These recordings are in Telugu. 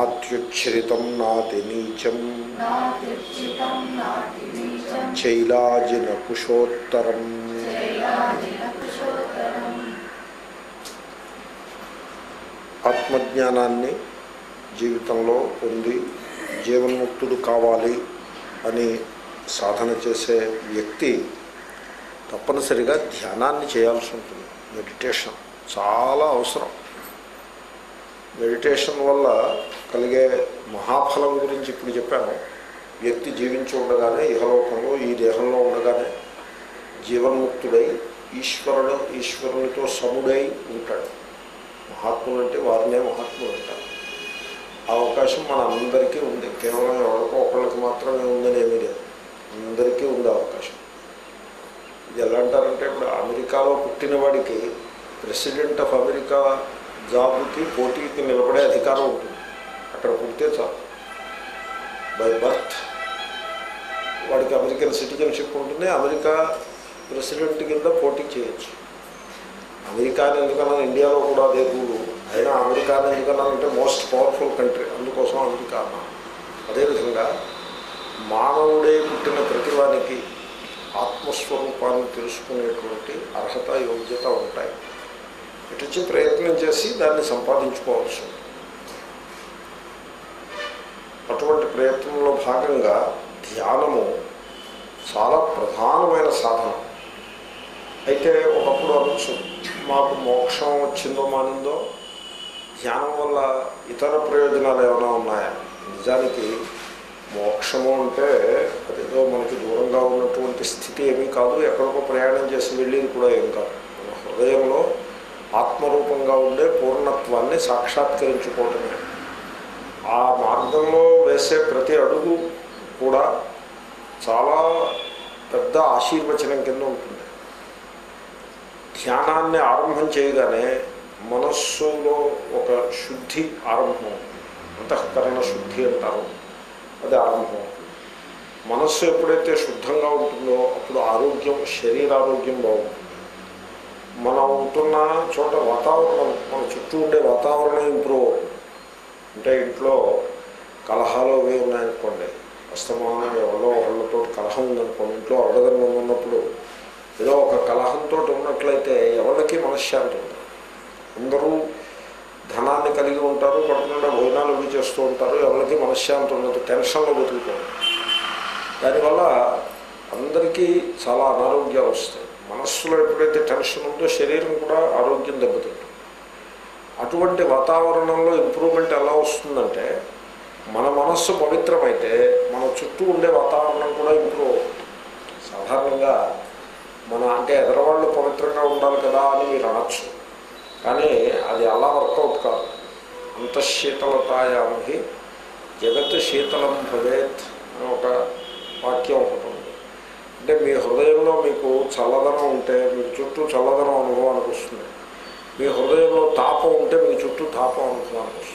నాత్యుచ్ఛ్రితం నాతి నీచం నాత్యుచితం నాతి నీచం చైలాజిన కుశోత్తరం చైలాజిన కుశోత్తరం ఆత్మజ్ఞానాన్ని జీవితంలో పొంది జీవన్ముక్తుడు కావాలి అని సాధన చేసే వ్యక్తి తప్పనిసరిగా ధ్యానాన్ని చేయాల్సి ఉంటుంది మెడిటేషన్ చాలా అవసరం మెడిటేషన్ వల్ల కలిగే మహాఫలం గురించి ఇప్పుడు చెప్పాను వ్యక్తి జీవించి ఉండగానే ఇహలోకంలో ఈ దేహంలో ఉండగానే జీవన్ముక్తుడై ఈశ్వరుడు ఈశ్వరునితో సముడై ఉంటాడు మహాత్ములు అంటే వారినే మహాత్ములు అంటారు ఆ అవకాశం మన అందరికీ ఉంది కేవలం ఎవరికో ఒకళ్ళకి మాత్రమే ఉందని ఏమీ లేదు అందరికీ ఉంది ఆ అవకాశం ఇది ఎలా అంటారంటే ఇప్పుడు అమెరికాలో పుట్టిన వాడికి ప్రెసిడెంట్ ఆఫ్ అమెరికా జాబ్కి పోటీకి నిలబడే అధికారం ఉంటుంది అక్కడ పుడితే చాలు బై బర్త్ వాడికి అమెరికన్ సిటిజన్షిప్ ఉంటుంది అమెరికా ప్రెసిడెంట్ కింద పోటీ చేయొచ్చు అమెరికాని ఎందుకన్నా ఇండియాలో కూడా అదే రూలు అయినా అమెరికాని ఎందుకన్నా అంటే మోస్ట్ పవర్ఫుల్ కంట్రీ అందుకోసం అమెరికా అన్నా అదేవిధంగా మానవుడే పుట్టిన ప్రతివానికి ఆత్మస్వరూపాన్ని తెలుసుకునేటువంటి అర్హత యోగ్యత ఉంటాయి ఇటుచ్చి ప్రయత్నం చేసి దాన్ని సంపాదించుకోవాల్సి ఉంటుంది అటువంటి ప్రయత్నంలో భాగంగా ధ్యానము చాలా ప్రధానమైన సాధనం అయితే ఒకప్పుడు అనొచ్చు మాకు మోక్షం వచ్చిందో మానిందో ధ్యానం వల్ల ఇతర ప్రయోజనాలు ఏమైనా ఉన్నాయా నిజానికి మోక్షము అంటే అదేదో మనకి దూరంగా ఉన్నటువంటి స్థితి ఏమీ కాదు ఎక్కడికో ప్రయాణం చేసి వెళ్ళేది కూడా ఏం కాదు మన హృదయంలో ఆత్మరూపంగా ఉండే పూర్ణత్వాన్ని సాక్షాత్కరించుకోవటమే ఆ మార్గంలో వేసే ప్రతి అడుగు కూడా చాలా పెద్ద ఆశీర్వచనం కింద ఉంటుంది ధ్యానాన్ని ఆరంభం చేయగానే మనస్సులో ఒక శుద్ధి ఆరంభం అంతఃకరణ శుద్ధి అంటారు అది ఆరంభం అవుతుంది మనస్సు ఎప్పుడైతే శుద్ధంగా ఉంటుందో అప్పుడు ఆరోగ్యం శరీరారోగ్యం బాగుంటుంది మనం ఉంటున్న చోట వాతావరణం మన చుట్టూ ఉండే వాతావరణం ఇంప్రూవ్ అవుతుంది అంటే ఇంట్లో కలహాలు అవి ఉన్నాయనుకోండి అస్తమానం ఎవరో ఒకళ్ళతో కలహం ఉందనుకోండి ఇంట్లో అడగదనం ఉన్నప్పుడు ఏదో ఒక కలహంతో ఉన్నట్లయితే ఎవరికి మనశ్శాంతి ఉంటుంది అందరూ ధనాన్ని కలిగి ఉంటారు పడుకుండా భోజనాలు అవి చేస్తూ ఉంటారు ఎవరికి మనశ్శాంతి ఉండదు టెన్షన్లో బతుకుతారు దానివల్ల అందరికీ చాలా అనారోగ్యాలు వస్తాయి మనస్సులో ఎప్పుడైతే టెన్షన్ ఉందో శరీరం కూడా ఆరోగ్యం దెబ్బతింటుంది అటువంటి వాతావరణంలో ఇంప్రూవ్మెంట్ ఎలా వస్తుందంటే మన మనస్సు పవిత్రమైతే మన చుట్టూ ఉండే వాతావరణం కూడా ఇంప్రూవ్ అవుతుంది సాధారణంగా మన అంటే ఎదరవాళ్ళు పవిత్రంగా ఉండాలి కదా అని మీరు అనొచ్చు కానీ అది అలా వర్కౌట్ కాదు అంతఃశీతలతాయామహి జగత్ శీతలం భవేత్ అని ఒక వాక్యం ఒకటి ఉంది అంటే మీ హృదయంలో మీకు చల్లదనం ఉంటే మీకు చుట్టూ చల్లదనం అనుభవానికి వస్తుంది మీ హృదయంలో తాపం ఉంటే మీ చుట్టూ తాపం అనుభవానికి వస్తుంది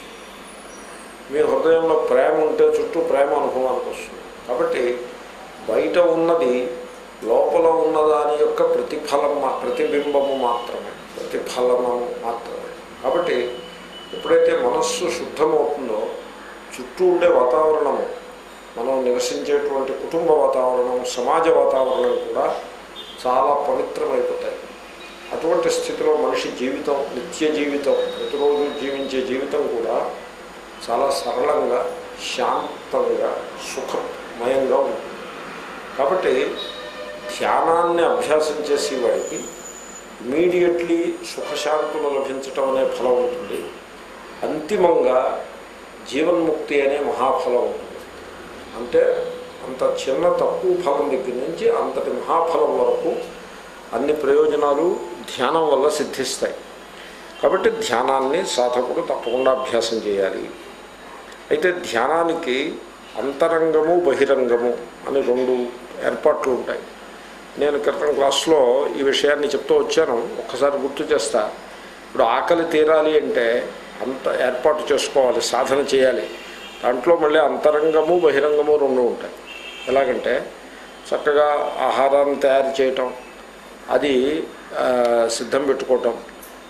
మీ హృదయంలో ప్రేమ ఉంటే చుట్టూ ప్రేమ అనుభవానికి వస్తుంది కాబట్టి బయట ఉన్నది లోపల ఉన్న దాని యొక్క ప్రతిఫలం మా ప్రతిబింబము మాత్రమే ప్రతిఫలము మాత్రమే కాబట్టి ఎప్పుడైతే మనస్సు శుద్ధమవుతుందో చుట్టూ ఉండే వాతావరణము మనం నివసించేటువంటి కుటుంబ వాతావరణం సమాజ వాతావరణం కూడా చాలా పవిత్రమైపోతాయి అటువంటి స్థితిలో మనిషి జీవితం నిత్య జీవితం ప్రతిరోజు జీవించే జీవితం కూడా చాలా సరళంగా శాంతంగా సుఖమయంగా ఉంటుంది కాబట్టి ధ్యానాన్ని అభ్యాసం చేసే వాడికి ఇమీడియట్లీ సుఖశాంతులు లభించటం అనే ఫలం ఉంటుంది అంతిమంగా జీవన్ముక్తి అనే మహాఫలం ఉంటుంది అంటే అంత చిన్న తక్కువ ఫలం దగ్గర నుంచి అంతటి మహాఫలం వరకు అన్ని ప్రయోజనాలు ధ్యానం వల్ల సిద్ధిస్తాయి కాబట్టి ధ్యానాన్ని సాధకుడు తప్పకుండా అభ్యాసం చేయాలి అయితే ధ్యానానికి అంతరంగము బహిరంగము అని రెండు ఏర్పాట్లు ఉంటాయి నేను క్రితం క్లాస్లో ఈ విషయాన్ని చెప్తూ వచ్చాను ఒక్కసారి గుర్తు చేస్తా ఇప్పుడు ఆకలి తీరాలి అంటే అంత ఏర్పాటు చేసుకోవాలి సాధన చేయాలి దాంట్లో మళ్ళీ అంతరంగము బహిరంగము రెండు ఉంటాయి ఎలాగంటే చక్కగా ఆహారాన్ని తయారు చేయటం అది ఆ, సిద్ధం పెట్టుకోవటం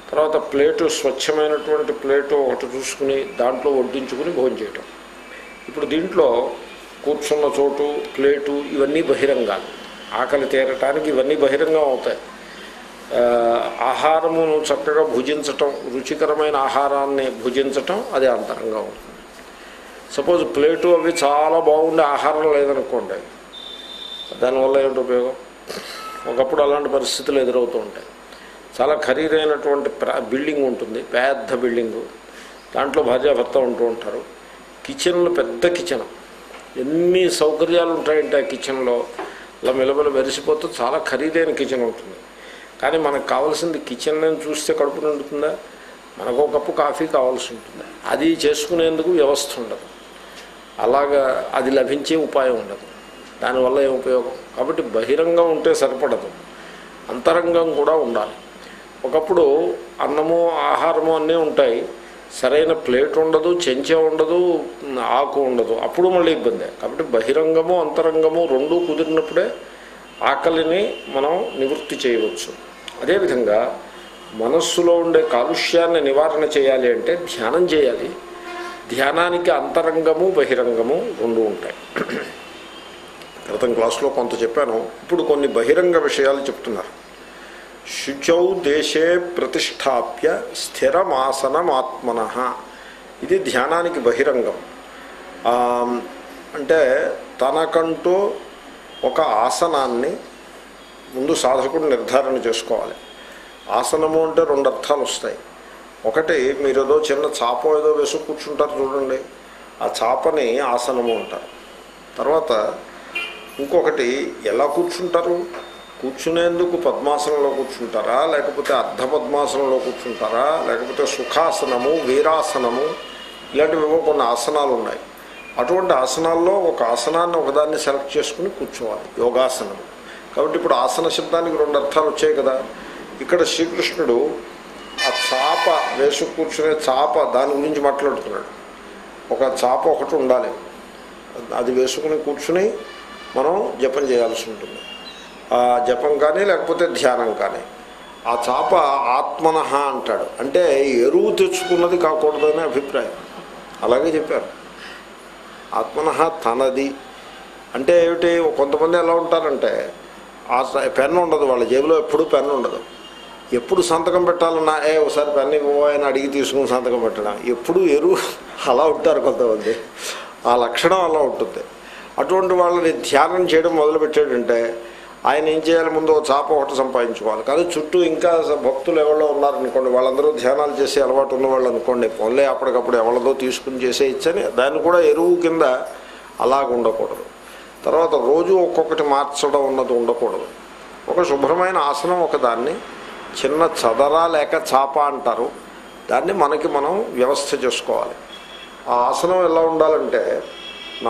తర్వాత ప్లేటు స్వచ్ఛమైనటువంటి ప్లేటు ఒకటి చూసుకుని దాంట్లో వడ్డించుకుని భోజనం చేయటం ఇప్పుడు దీంట్లో కూర్చున్న చోటు ప్లేటు ఇవన్నీ బహిరంగాలు ఆకలి తీరటానికి ఇవన్నీ బహిరంగం అవుతాయి ఆ, ఆహారమును చక్కగా భుజించటం రుచికరమైన ఆహారాన్ని భుజించటం అది అంతరంగా ఉంటుంది సపోజ్ ప్లేటు అవి చాలా బాగుండే ఆహారం లేదనుకోండి దానివల్ల ఏమిటి ఉపయోగం ఒకప్పుడు అలాంటి పరిస్థితులు ఎదురవుతూ ఉంటాయి చాలా ఖరీదైనటువంటి ప్ర- బిల్డింగ్ ఉంటుంది పెద్ద బిల్డింగు దాంట్లో భార్యాభర్త ఉంటూ ఉంటారు కిచెన్లో పెద్ద కిచెన్ ఎన్ని సౌకర్యాలు ఉంటాయంటే ఆ కిచెన్లో ఇలా మెలమెల మెరిసిపోతూ చాలా ఖరీదైన కిచెన్ ఉంటుంది కానీ మనకు కావాల్సింది కిచెన్ చూస్తే కడుపు నిండుతుందా మనకు ఒక కప్పు కాఫీ కావాల్సి ఉంటుంది అది చేసుకునేందుకు వ్యవస్థ ఉండదు అలాగా అది లభించే ఉపాయం ఉండదు దానివల్ల ఏం ఉపయోగం కాబట్టి బహిరంగం ఉంటే సరిపడదు అంతరంగం కూడా ఉండాలి ఒకప్పుడు అన్నము ఆహారము అన్నీ ఉంటాయి సరైన ప్లేట్ ఉండదు చెంచా ఉండదు ఆకు ఉండదు అప్పుడు మళ్ళీ ఇబ్బందే కాబట్టి బహిరంగము అంతరంగము రెండూ కుదిరినప్పుడే ఆకలిని మనం నివృత్తి చేయవచ్చు అదేవిధంగా మనస్సులో ఉండే కాలుష్యాన్ని నివారణ చేయాలి అంటే ధ్యానం చేయాలి ధ్యానానికి అంతరంగము బహిరంగము రెండు ఉంటాయి క్రితం క్లాస్లో కొంత చెప్పాను ఇప్పుడు కొన్ని బహిరంగ విషయాలు చెప్తున్నారు శుచౌ దేశే ప్రతిష్టాప్య స్థిరమాసనమాత్మన ఇది ధ్యానానికి బహిరంగం ఆ, అంటే తనకంటూ ఒక ఆసనాన్ని ముందు సాధకుడు నిర్ధారణ చేసుకోవాలి ఆసనము అంటే రెండు అర్థాలు వస్తాయి ఒకటి మీరు ఏదో చిన్న చాప ఏదో వేసి కూర్చుంటారు చూడండి ఆ చాపని ఆసనము అంటారు తర్వాత ఇంకొకటి ఎలా కూర్చుంటారు కూర్చునేందుకు పద్మాసనంలో కూర్చుంటారా లేకపోతే అర్ధ పద్మాసనంలో కూర్చుంటారా లేకపోతే సుఖాసనము వీరాసనము ఇలాంటివివో కొన్ని ఆసనాలు ఉన్నాయి అటువంటి ఆసనాల్లో ఒక ఆసనాన్ని ఒకదాన్ని సెలెక్ట్ చేసుకుని కూర్చోవాలి యోగాసనం కాబట్టి ఇప్పుడు ఆసన శబ్దానికి రెండు అర్థాలు వచ్చాయి కదా ఇక్కడ శ్రీకృష్ణుడు ఆ చాప వేసు కూర్చునే చాప దాని గురించి మాట్లాడుతున్నాడు ఒక చాప ఒకటి ఉండాలి అది వేసుకుని కూర్చుని మనం జపం చేయాల్సి ఉంటుంది ఆ జపం కానీ లేకపోతే ధ్యానం కానీ ఆ చాప ఆత్మనః అంటాడు అంటే ఎరువు తెచ్చుకున్నది కాకూడదనే అభిప్రాయం అలాగే చెప్పారు ఆత్మనః తనది అంటే ఏమిటి కొంతమంది ఎలా ఉంటారంటే ఆ స- పెన్ను ఉండదు వాళ్ళ జేబులో ఎప్పుడు పెన్ను ఉండదు ఎప్పుడు సంతకం పెట్టాలన్నా ఏ ఒకసారి పెన్ను ఇవ్వో అని అడిగి తీసుకుని సంతకం పెట్టడం ఎప్పుడు ఎరువు అలా ఉంటారు కొంతమంది ఆ లక్షణం అలా ఉంటుంది అటువంటి వాళ్ళని ధ్యానం చేయడం మొదలుపెట్టాడంటే ఆయన ఏం చేయాలి ముందు ఓ చాప ఒకటి సంపాదించుకోవాలి కానీ చుట్టూ ఇంకా స- భక్తులు ఎవరో ఉన్నారనుకోండి వాళ్ళందరూ ధ్యానాలు చేసే అలవాటు ఉన్నవాళ్ళు అనుకోండి పోన్లే అప్పటికప్పుడు ఎవరిదో తీసుకుని చేసే ఇచ్చని దాన్ని కూడా ఎరువు కింద అలాగ ఉండకూడదు తర్వాత రోజు ఒక్కొక్కటి మార్చడం ఉన్నది ఉండకూడదు ఒక శుభ్రమైన ఆసనం ఒక దాన్ని చిన్న చదరా లేక చాప అంటారు దాన్ని మనకి మనం వ్యవస్థ చేసుకోవాలి ఆ ఆసనం ఎలా ఉండాలంటే నా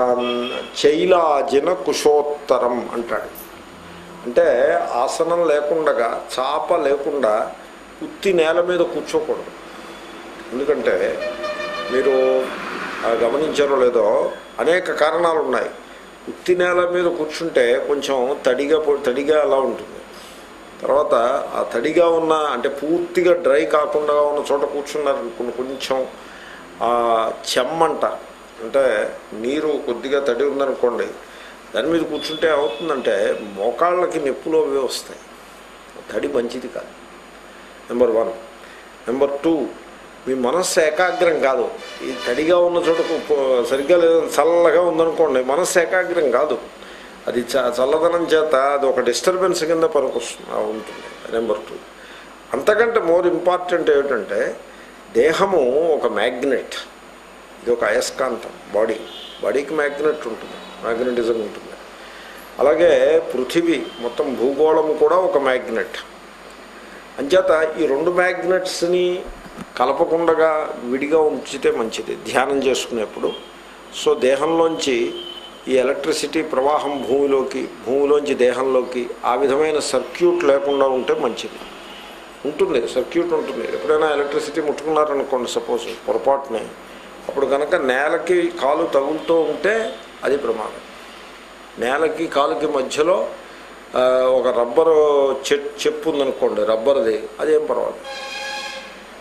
చైలాజిన కుశోత్తరం అంటాడు అంటే ఆసనం లేకుండా చాప లేకుండా ఉత్తి నేల మీద కూర్చోకూడదు ఎందుకంటే మీరు ఆ, గమనించారో లేదో అనేక కారణాలు ఉన్నాయి ఉత్తి నేల మీద కూర్చుంటే కొంచెం తడిగా పొ- తడిగా అలా ఉంటుంది తర్వాత ఆ తడిగా ఉన్న అంటే పూర్తిగా డ్రై కాకుండా ఉన్న చోట కూర్చున్నారనుకోండి కొంచెం ఆ చెమ్మంట అంటే నీరు కొద్దిగా తడి ఉందనుకోండి దాని మీద కూర్చుంటే అవుతుందంటే మోకాళ్ళకి నొప్పులు అవి వస్తాయి తడి మంచిది కాదు నెంబర్ వన్ నెంబర్ టూ మీ మనస్సు ఏకాగ్రం కాదు ఈ తడిగా ఉన్న చోట కు- సరిగ్గా లేదు చల్లగా ఉందనుకోండి మనస్సు ఏకాగ్రం కాదు అది చ చల్లదనం చేత అది ఒక డిస్టర్బెన్స్ కింద పనికొస్తుంది ఆ ఉంటుంది నెంబర్ టూ అంతకంటే మోర్ ఇంపార్టెంట్ ఏమిటంటే దేహము ఒక మ్యాగ్నెట్ ఇది ఒక అయస్కాంతం బాడీ బాడీకి మ్యాగ్నెట్ ఉంటుంది మ్యాగ్నెటిజం ఉంటుంది అలాగే పృథివీ మొత్తం భూగోళం కూడా ఒక మ్యాగ్నెట్ అంచేత ఈ రెండు మ్యాగ్నెట్స్ని కలపకుండా విడిగా ఉంచితే మంచిది ధ్యానం చేసుకునేప్పుడు సో దేహంలోంచి ఈ ఎలక్ట్రిసిటీ ప్రవాహం భూమిలోకి భూమిలోంచి దేహంలోకి ఆ విధమైన సర్క్యూట్ లేకుండా ఉంటే మంచిది ఉంటుంది సర్క్యూట్ ఉంటుంది ఎప్పుడైనా ఎలక్ట్రిసిటీ ముట్టుకున్నారనుకోండి సపోజ్ పొరపాటునే అప్పుడు కనుక నేలకి కాలు తగులుతూ ఉంటే అది ప్రమాదం నేలకి కాలుకి మధ్యలో ఆ, ఒక రబ్బరు చె చెప్పు ఉందనుకోండి రబ్బర్ది అదేం పర్వాలేదు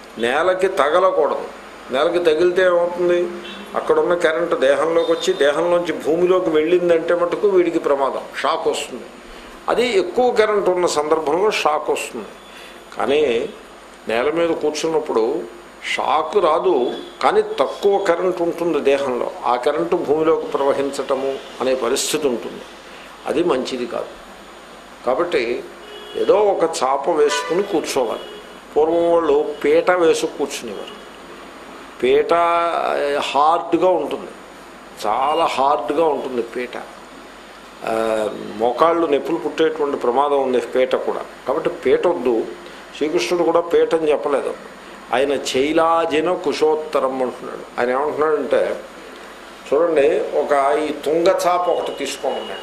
నేలకి తగలకూడదు నేలకి తగిలితే ఏమవుతుంది అక్కడున్న కరెంటు దేహంలోకి వచ్చి దేహంలోంచి భూమిలోకి వెళ్ళిందంటే మటుకు వీడికి ప్రమాదం షాక్ వస్తుంది అది ఎక్కువ కరెంట్ ఉన్న సందర్భంలో షాక్ వస్తుంది కానీ నేల మీద కూర్చున్నప్పుడు షాక్ రాదు కానీ తక్కువ కరెంట్ ఉంటుంది దేహంలో ఆ కరెంటు భూమిలోకి ప్రవహించటము అనే పరిస్థితి ఉంటుంది అది మంచిది కాదు కాబట్టి ఏదో ఒక చాప వేసుకుని కూర్చోవాలి పూర్వం వాళ్ళు పీట వేసి కూర్చునేవారు పీట హార్డ్గా ఉంటుంది చాలా హార్డ్గా ఉంటుంది పీట ఆ, మోకాళ్ళు నొప్పులు పుట్టేటువంటి ప్రమాదం ఉంది పీట కూడా కాబట్టి పీట వద్దు శ్రీకృష్ణుడు కూడా పీట అని చెప్పలేదు ఆయన చైలాజిన కుశోత్తరం అంటున్నాడు ఆయన ఏమంటున్నాడంటే చూడండి ఒక ఈ తుంగ చాప ఒకటి తీసుకోమన్నాడు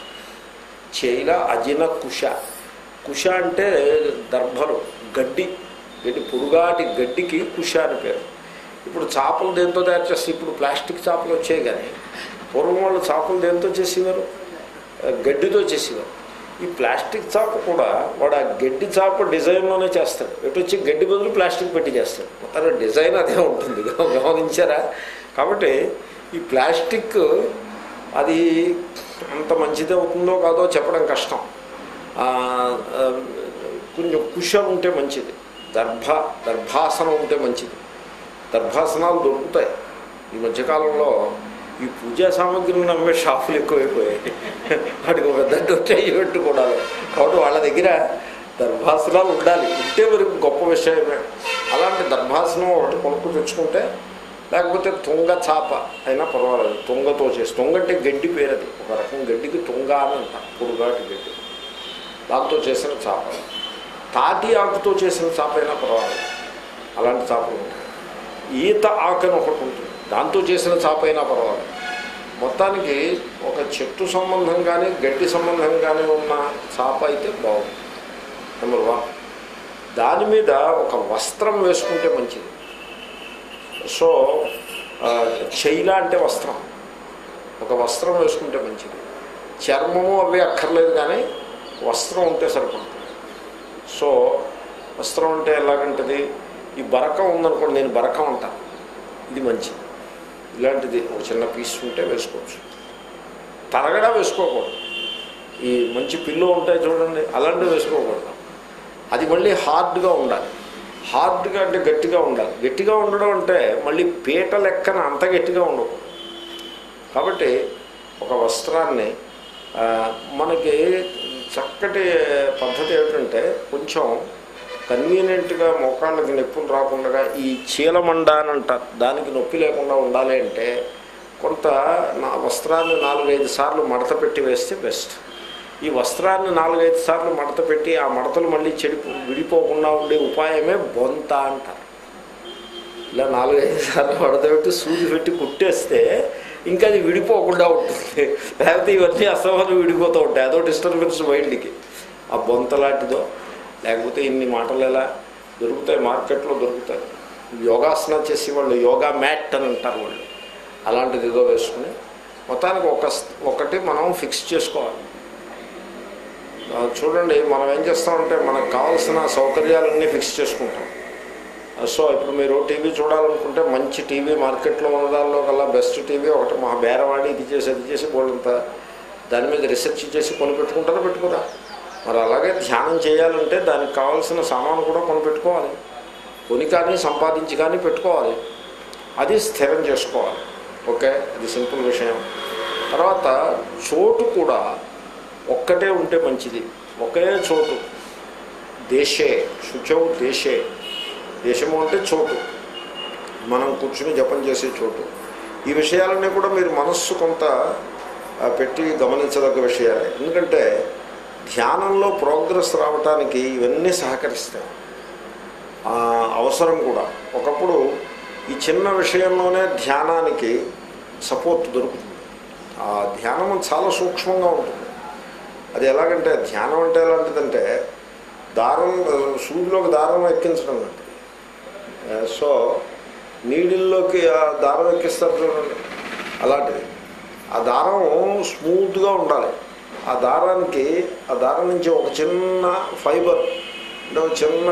చైల అజిన కుష కుష అంటే దర్భలు గడ్డి గడ్డి పొడుగాటి గడ్డికి కుష అని పేరు ఇప్పుడు చేపలు దేంతో తయారు చేస్తే ఇప్పుడు ప్లాస్టిక్ చేపలు వచ్చాయి కానీ పూర్వం వాళ్ళు చేపలు దేంతో చేసేవారు ఆ, గడ్డితో చేసేవారు ఈ ప్లాస్టిక్ చాప కూడా వాడు ఆ గడ్డి చాప డిజైన్లోనే చేస్తాడు ఎటు వచ్చి గడ్డి బదులు ప్లాస్టిక్ పెట్టి చేస్తాడు మొత్తం డిజైన్ అదే ఉంటుంది గమనించారా కాబట్టి ఈ ప్లాస్టిక్ అది అంత మంచిది అవుతుందో కాదో చెప్పడం కష్టం ఆ, ఆ, కొంచెం కుష ఉంటే మంచిది దర్భ దర్భాసనం ఉంటే మంచిది దర్భాసనాలు దొరుకుతాయి ఈ మధ్యకాలంలో ఈ పూజా సామాగ్రిని అమ్మే షాపులు ఎక్కువైపోయాయి వాటికి ఒక పెద్ద డొట్టయ్యి పెట్టుకోవడాలి కాబట్టి వాళ్ళ దగ్గర దర్భాసనాలు ఉండాలి ఉంటే మరి గొప్ప విషయమే అలాంటి దర్భాసనం ఒకటి కొనుక్కు తెచ్చుకుంటే లేకపోతే తుంగ చాప అయినా పర్వాలేదు తుంగతో చేసి తుంగ అంటే గడ్డి పేరది ఒక రకం గడ్డికి తుంగ అని అంటారు పొడుగాటి గడ్డి దాంతో చేసిన చాప తాటి ఆకుతో చేసిన చాప అయినా పర్వాలేదు అలాంటి చేపలు ఉంటాయి ఈత ఆకని ఒకటి ఉంటుంది దాంతో చేసిన చాప అయినా పర్వాలేదు మొత్తానికి ఒక చెట్టు సంబంధం కానీ గడ్డి సంబంధం కానీ ఉన్న చాప అయితే బాగుంది నెంబర్ వన్ దాని మీద ఒక వస్త్రం వేసుకుంటే మంచిది సో ఆ, శైల అంటే వస్త్రం ఒక వస్త్రం వేసుకుంటే మంచిది చర్మము అవి అక్కర్లేదు కానీ వస్త్రం ఉంటే సరిపడుతుంది సో వస్త్రం అంటే ఎలాగంటది ఈ బరకం ఉందనుకోండి నేను బరకం అంటాను ఇది మంచిది ఇలాంటిది ఒక చిన్న పీస్ ఉంటే వేసుకోవచ్చు తరగడా వేసుకోకూడదు ఈ మంచి పిల్లో ఉంటాయి చూడండి అలాంటివి వేసుకోకూడదు అది మళ్ళీ హార్డ్గా ఉండాలి హార్డ్గా అంటే గట్టిగా ఉండాలి గట్టిగా ఉండడం అంటే మళ్ళీ పీట లెక్కన అంత గట్టిగా ఉండకూడదు కాబట్టి ఒక వస్త్రాన్ని ఆ, మనకి చక్కటి పద్ధతి ఏమిటంటే కొంచెం కన్వీనియంట్గా మోకాళ్ళకి నొప్పులు రాకుండా ఈ చీలమండ అని అంటారు దానికి నొప్పి లేకుండా ఉండాలి అంటే కొంత నా వస్త్రాన్ని నాలుగైదు సార్లు మడత పెట్టి వేస్తే బెస్ట్ ఈ వస్త్రాన్ని నాలుగైదు సార్లు మడత పెట్టి ఆ మడతలు మళ్ళీ చెడిపో విడిపోకుండా ఉండే ఉపాయమే బొంత అంటారు ఇలా నాలుగైదు సార్లు మడత పెట్టి సూది పెట్టి కుట్టేస్తే ఇంకా అది విడిపోకుండా ఉంటుంది లేకపోతే ఇవన్నీ అసహనం విడిపోతూ ఉంటాయి అదో డిస్టర్బెన్స్ మైండ్కి ఆ బొంత లాంటిదో లేకపోతే ఇన్ని మాటలు ఎలా దొరుకుతాయి మార్కెట్లో దొరుకుతాయి యోగాసనం చేసి వాళ్ళు యోగా మ్యాట్ అని అంటారు వాళ్ళు అలాంటిది ఏదో వేసుకుని మొత్తానికి ఒక ఒకటి మనం ఫిక్స్ చేసుకోవాలి ఆ, చూడండి మనం ఏం చేస్తామంటే మనకు కావాల్సిన సౌకర్యాలన్నీ ఫిక్స్ చేసుకుంటాం ఆ, సో ఇప్పుడు మీరు టీవీ చూడాలనుకుంటే మంచి టీవీ మార్కెట్లో ఉన్న దానిలో కల్లా బెస్ట్ టీవీ ఒకటి మా బేరవాడి ఇది చేసి అది చేసి బోళ్ళంతా దాని మీద రీసెర్చ్ చేసి కొనిపెట్టుకుంటారో పెట్టుకురా మరి అలాగే ధ్యానం చేయాలంటే దానికి కావాల్సిన సామాను కూడా కొనిపెట్టుకోవాలి కొని కానీ సంపాదించి కానీ పెట్టుకోవాలి అది స్థిరం చేసుకోవాలి ఓకే అది సింపుల్ విషయం తర్వాత చోటు కూడా ఒక్కటే ఉంటే మంచిది ఒకే చోటు దేశే శుచౌ దేశే దేశము అంటే చోటు మనం కూర్చుని జపం చేసే చోటు ఈ విషయాలన్నీ కూడా మీరు మనస్సు కొంత ఆ, పెట్టి గమనించదగ్గ విషయాలే ఎందుకంటే ధ్యానంలో ప్రోగ్రెస్ రావటానికి ఇవన్నీ సహకరిస్తాయి ఆ, అవసరం కూడా ఒకప్పుడు ఈ చిన్న విషయంలోనే ధ్యానానికి సపోర్ట్ దొరుకుతుంది ఆ ధ్యానం చాలా సూక్ష్మంగా ఉంటుంది అది ఎలాగంటే ధ్యానం అంటే ఎలాంటిదంటే దారం సూదిలోకి దారం ఎక్కించడం అంటే సో నీడిల్లోకి ఆ దారం ఎక్కిస్తారు చూడండి అలాంటిది ఆ దారం స్మూత్గా ఉండాలి ఆ దారానికి ఆ దారం నుంచి ఒక చిన్న ఫైబర్ అంటే ఒక చిన్న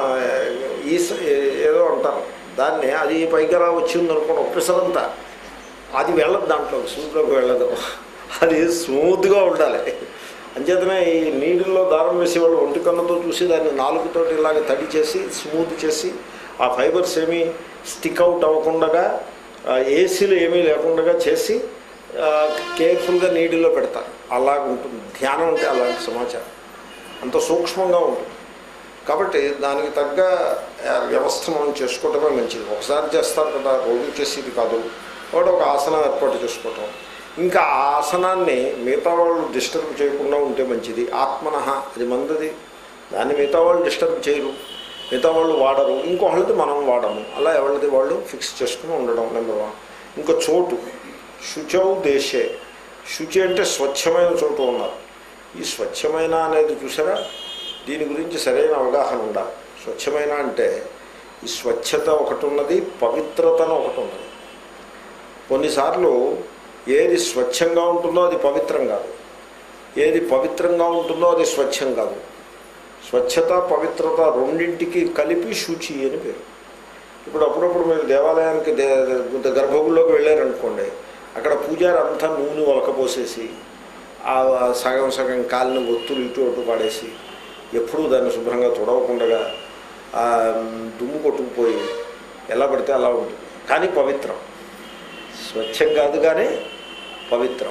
ఈస ఏదో అంటారు దాన్ని అది పైకి అలా వచ్చింది అనుకోండి ఒక్కసారంతా అది వెళ్ళదు దాంట్లో సూట్లోకి వెళ్ళదు అది స్మూత్గా ఉండాలి అంచేతనే ఈ నీళ్ళలో దారం వేసే వాళ్ళు ఒంటి కన్నుతో చూసి దాన్ని నాలుగుతోటి ఇలాగ తడి చేసి స్మూత్ చేసి ఆ ఫైబర్స్ ఏమీ స్టిక్ అవుట్ అవ్వకుండా ఏసీలు ఏమీ లేకుండా చేసి కేర్ఫుల్గా నీటిలో పెడతారు అలాగ ఉంటుంది ధ్యానం అంటే అలాంటి సమాచారం అంత సూక్ష్మంగా ఉంటుంది కాబట్టి దానికి తగ్గ ఆ, వ్యవస్థ మనం చేసుకోవటమే మంచిది ఒకసారి చేస్తారు కదా రోజు చేసేది కాదు కాబట్టి ఒక ఆసనం ఏర్పాటు చేసుకోవటం ఇంకా ఆ ఆసనాన్ని మిగతా వాళ్ళు డిస్టర్బ్ చేయకుండా ఉంటే మంచిది ఆత్మన అది మందది దాన్ని మిగతా వాళ్ళు డిస్టర్బ్ చేయరు మిగతా వాళ్ళు వాడరు ఇంకొకళ్ళది మనం వాడము అలా ఎవరిది వాళ్ళు ఫిక్స్ చేసుకుని ఉండడం నెంబర్ వన్ ఇంకో చోటు శుచౌ దేశే శుచి అంటే స్వచ్ఛమైన చోటు ఉన్నారు ఈ స్వచ్ఛమైన అనేది చూసారా దీని గురించి సరైన అవగాహన ఉండాలి స్వచ్ఛమైన అంటే ఈ స్వచ్ఛత ఒకటి ఉన్నది పవిత్రతను ఒకటి ఉన్నది కొన్నిసార్లు ఏది స్వచ్ఛంగా ఉంటుందో అది పవిత్రం కాదు ఏది పవిత్రంగా ఉంటుందో అది స్వచ్ఛం కాదు స్వచ్ఛత పవిత్రత రెండింటికి కలిపి శుచి అని పేరు ఇప్పుడు అప్పుడప్పుడు మీరు దేవాలయానికి దే దే- గర్భగుడిలోకి వెళ్ళారనుకోండి అక్కడ పూజారి అంతా నూనె ఒలకపోసేసి ఆ సగం సగం కాలిన ఒత్తులు ఇటు అటు పాడేసి ఎప్పుడూ దాన్ని శుభ్రంగా తుడవకుండా ఆ, దుమ్ము కొట్టుకుపోయి ఎలా పడితే అలా ఉంటుంది కానీ పవిత్రం స్వచ్ఛం కాదు కానీ పవిత్రం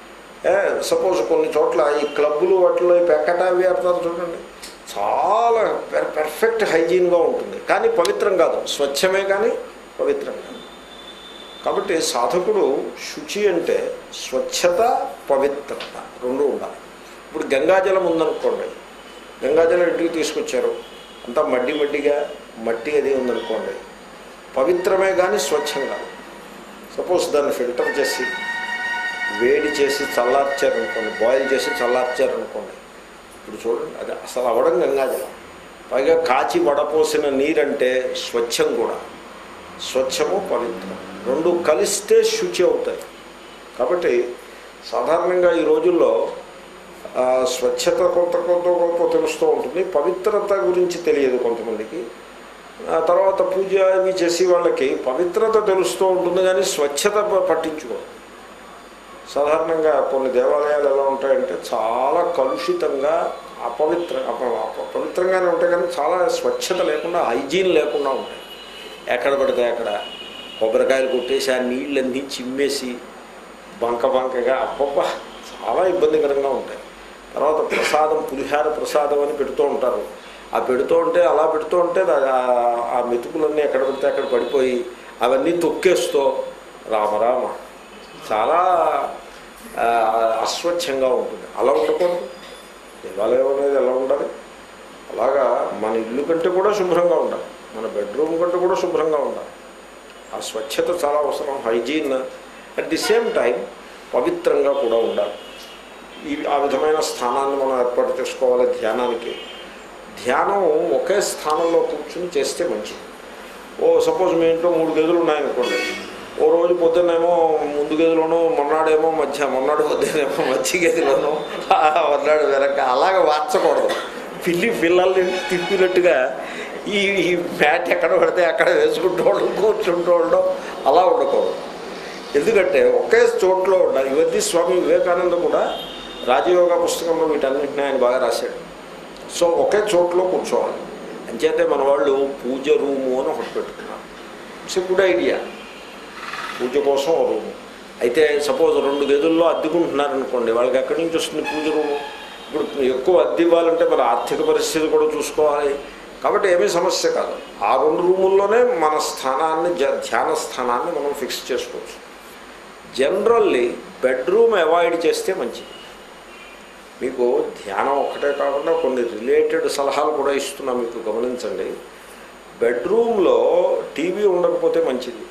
సపోజ్ కొన్ని చోట్ల ఈ క్లబ్బులు వాటిలో ఈ పెక్కట అవి ఆడతారు చూడండి చాలా పెర్ పెర్ఫెక్ట్ హైజీన్గా ఉంటుంది కానీ పవిత్రం కాదు స్వచ్ఛమే కానీ పవిత్రం కాదు కాబట్టి సాధకుడు శుచి అంటే స్వచ్ఛత పవిత్రత రెండు ఉండాలి ఇప్పుడు గంగాజలం ఉందనుకోండి గంగాజలం ఇంటికి తీసుకొచ్చారు అంతా మడ్డి మడ్డిగా మట్టి అది ఉందనుకోండి పవిత్రమే కానీ స్వచ్ఛం కాదు సపోజ్ దాన్ని ఫిల్టర్ చేసి వేడి చేసి చల్లార్చారనుకోండి బాయిల్ చేసి చల్లార్చారనుకోండి ఇప్పుడు చూడండి అది అసలు అవ్వడం గంగాజలం పైగా కాచి వడపోసిన నీరంటే స్వచ్ఛం కూడా స్వచ్ఛము పవిత్రం రెండు కలిస్తే శుచి అవుతాయి కాబట్టి సాధారణంగా ఈ రోజుల్లో ఆ, స్వచ్ఛత కొంత కొంత కొంత తెలుస్తూ ఉంటుంది పవిత్రత గురించి తెలియదు కొంతమందికి ఆ తర్వాత పూజ అవి చేసే వాళ్ళకి పవిత్రత తెలుస్తూ ఉంటుంది కానీ స్వచ్ఛత ప- పట్టించుకోరు సాధారణంగా కొన్ని దేవాలయాలు ఎలా ఉంటాయంటే చాలా కలుషితంగా అపవిత్ర అప- అప- పవిత్రంగానే ఉంటాయి కానీ చాలా స్వచ్ఛత లేకుండా హైజీన్ లేకుండా ఉంటాయి ఎక్కడ పడితే అక్కడ కొబ్బరికాయలు కొట్టేసి ఆ నీళ్ళన్నీ చిమ్మేసి బంక బంకగా అప్పప్ప చాలా ఇబ్బందికరంగా ఉంటాయి తర్వాత ప్రసాదం పులిహార ప్రసాదం అని పెడుతూ ఉంటారు ఆ పెడుతూ ఉంటే అలా పెడుతూ ఉంటే ఆ- ఆ- ఆ మెతుకులన్నీ ఎక్కడ పడితే అక్కడ పడిపోయి అవన్నీ తొక్కేస్తూ రామరామ చాలా ఆ, అస్వచ్ఛంగా ఉంటుంది అలా ఉండకూడదు దేవాలయం అనేది ఎలా ఉండాలి అలాగా మన ఇల్లు కంటే కూడా శుభ్రంగా ఉండాలి మన బెడ్రూమ్ కంటే కూడా శుభ్రంగా ఉండాలి ఆ స్వచ్ఛత చాలా అవసరం hygiene at the same time పవిత్రంగా కూడా ఉండాలి ఈ ఆ విధమైన స్థానాన్ని మనం ఏర్పాటు చేసుకోవాలి ధ్యానానికి ధ్యానం ఒకే స్థానంలో కూర్చుని చేస్తే మంచిది ఓ సపోజ్ మీ ఇంట్లో మూడు గదులు ఉన్నాయనుకోండి ఓ రోజు పొద్దున్నేమో ముందు గదిలోనూ మొన్నాడేమో మధ్య మొన్నాడు పొద్దునేమో మధ్య గదిలోనూ ఆ మొన్నాడు వెనక అలాగ వార్చకూడదు పిల్లి పిల్లల్ని తిప్పినట్టుగా ఈ ఈ మ్యాట్ ఎక్కడ పడితే అక్కడ వేసుకుంటూ ఉండడం కూర్చుంటూ ఉండడం అలా ఉండకూడదు ఎందుకంటే ఒకే చోట్లో ఉండాలి ఇవన్నీ స్వామి వివేకానంద కూడా రాజయోగ పుస్తకంలో వీటన్నింటినీ ఆయన బాగా రాశాడు సో ఒకే చోట్లో కూర్చోవాలి అంచేతే మన వాళ్ళు పూజ రూము అని ఒకటి పెట్టుకున్నారు ఇట్స్ గుడ్ ఐడియా పూజ కోసం ఓ రూము అయితే సపోజ్ రెండు గదుల్లో అద్దెకుంటున్నారనుకోండి వాళ్ళకి ఎక్కడి నుంచి వస్తుంది పూజ రూము ఇప్పుడు ఎక్కువ అద్దె ఇవ్వాలంటే మరి ఆర్థిక పరిస్థితి కూడా చూసుకోవాలి కాబట్టి ఏమీ సమస్య కాదు ఆ రెండు రూముల్లోనే మన స్థానాన్ని జ- ధ్యాన స్థానాన్ని మనం ఫిక్స్ చేసుకోవచ్చు జనరల్లీ బెడ్రూమ్ అవాయిడ్ చేస్తే మంచిది మీకు ధ్యానం ఒక్కటే కాకుండా కొన్ని రిలేటెడ్ సలహాలు కూడా ఇస్తున్నా మీకు గమనించండి బెడ్రూమ్లో టీవీ ఉండకపోతే మంచిది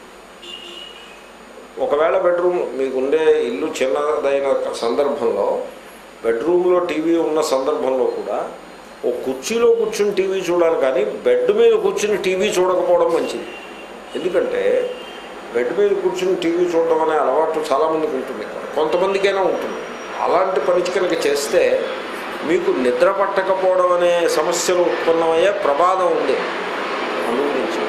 ఒకవేళ బెడ్రూమ్ మీకు ఉండే ఇల్లు చిన్నదైన సందర్భంలో బెడ్రూమ్లో టీవీ ఉన్న సందర్భంలో కూడా ఓ కుర్చీలో కూర్చుని టీవీ చూడాలి కానీ బెడ్ మీద కూర్చుని టీవీ చూడకపోవడం మంచిది ఎందుకంటే బెడ్ మీద కూర్చుని టీవీ చూడడం అనే అలవాటు చాలామందికి ఉంటుంది కొంతమందికైనా ఉంటుంది అలాంటి పని కనుక చేస్తే మీకు నిద్ర పట్టకపోవడం అనే సమస్యలు ఉత్పన్నమయ్యే ప్రమాదం ఉంది అందు గురించి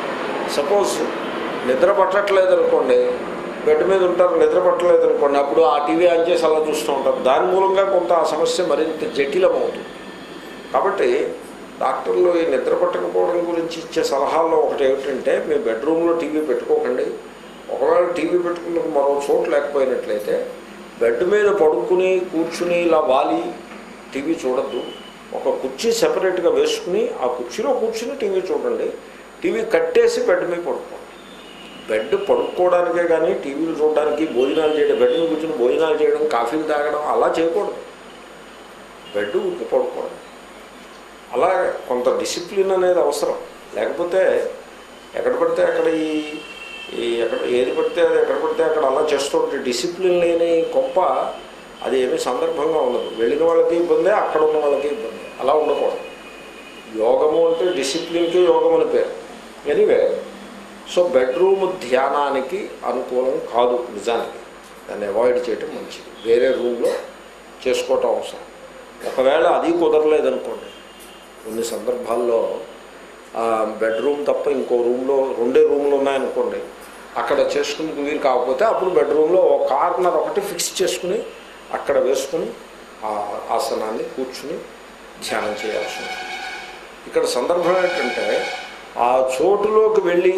సపోజ్ నిద్ర పట్టట్లేదు అనుకోండి బెడ్ మీద ఉంటారు నిద్ర పట్టలేదు అనుకోండి అప్పుడు ఆ టీవీ ఆన్ చేసి అలా చూస్తూ ఉంటారు దాని మూలంగా కొంత ఆ సమస్య మరింత జటిలమవుతుంది కాబట్టి డాక్టర్లు ఈ నిద్ర పట్టకపోవడం గురించి ఇచ్చే సలహాల్లో ఒకటి ఏమిటంటే మీ బెడ్రూమ్లో టీవీ పెట్టుకోకండి ఒకవేళ టీవీ పెట్టుకున్నప్పుడు మరో చోటు లేకపోయినట్లయితే బెడ్ మీద పడుకుని కూర్చుని ఇలా వాలి టీవీ చూడద్దు ఒక కుర్చీ సెపరేట్గా వేసుకుని ఆ కుర్చీలో కూర్చుని టీవీ చూడండి టీవీ కట్టేసి బెడ్ మీద పడుకోండి బెడ్ పడుకోవడానికే కానీ టీవీలు చూడడానికి భోజనాలు చేయడం బెడ్ మీద కూర్చుని భోజనాలు చేయడం కాఫీలు తాగడం అలా చేయకూడదు బెడ్ ఉరికి పడుకోవడం అలా కొంత డిసిప్లిన్ అనేది అవసరం లేకపోతే ఎక్కడ పడితే అక్కడ ఈ ఈ ఎక్కడ ఏది పడితే అది ఎక్కడ పడితే అక్కడ అలా చేస్తుంటే డిసిప్లిన్ లేని గొప్ప అది ఏమీ సందర్భంగా ఉండదు వెళ్ళిన వాళ్ళకి ఇబ్బందే అక్కడ ఉన్న వాళ్ళకి ఇబ్బంది అలా ఉండకూడదు యోగము అంటే డిసిప్లిన్కి యోగం అని పేరు ఎనీవే సో బెడ్రూమ్ ధ్యానానికి అనుకూలం కాదు నిజానికి దాన్ని అవాయిడ్ చేయటం మంచిది వేరే రూమ్లో చేసుకోవటం అవసరం ఒకవేళ అది కుదరలేదనుకోండి కొన్ని సందర్భాల్లో ఆ, బెడ్రూమ్ తప్ప ఇంకో రూమ్లో రెండే రూమ్లు ఉన్నాయనుకోండి అక్కడ చేసుకుని వీలు కాకపోతే అప్పుడు బెడ్రూమ్లో ఒక కార్నర్ ఒకటి ఫిక్స్ చేసుకుని అక్కడ వేసుకుని ఆ ఆసనాన్ని కూర్చుని ధ్యానం చేయాల్సి ఉంటుంది ఇక్కడ సందర్భం ఏంటంటే ఆ చోటులోకి వెళ్ళి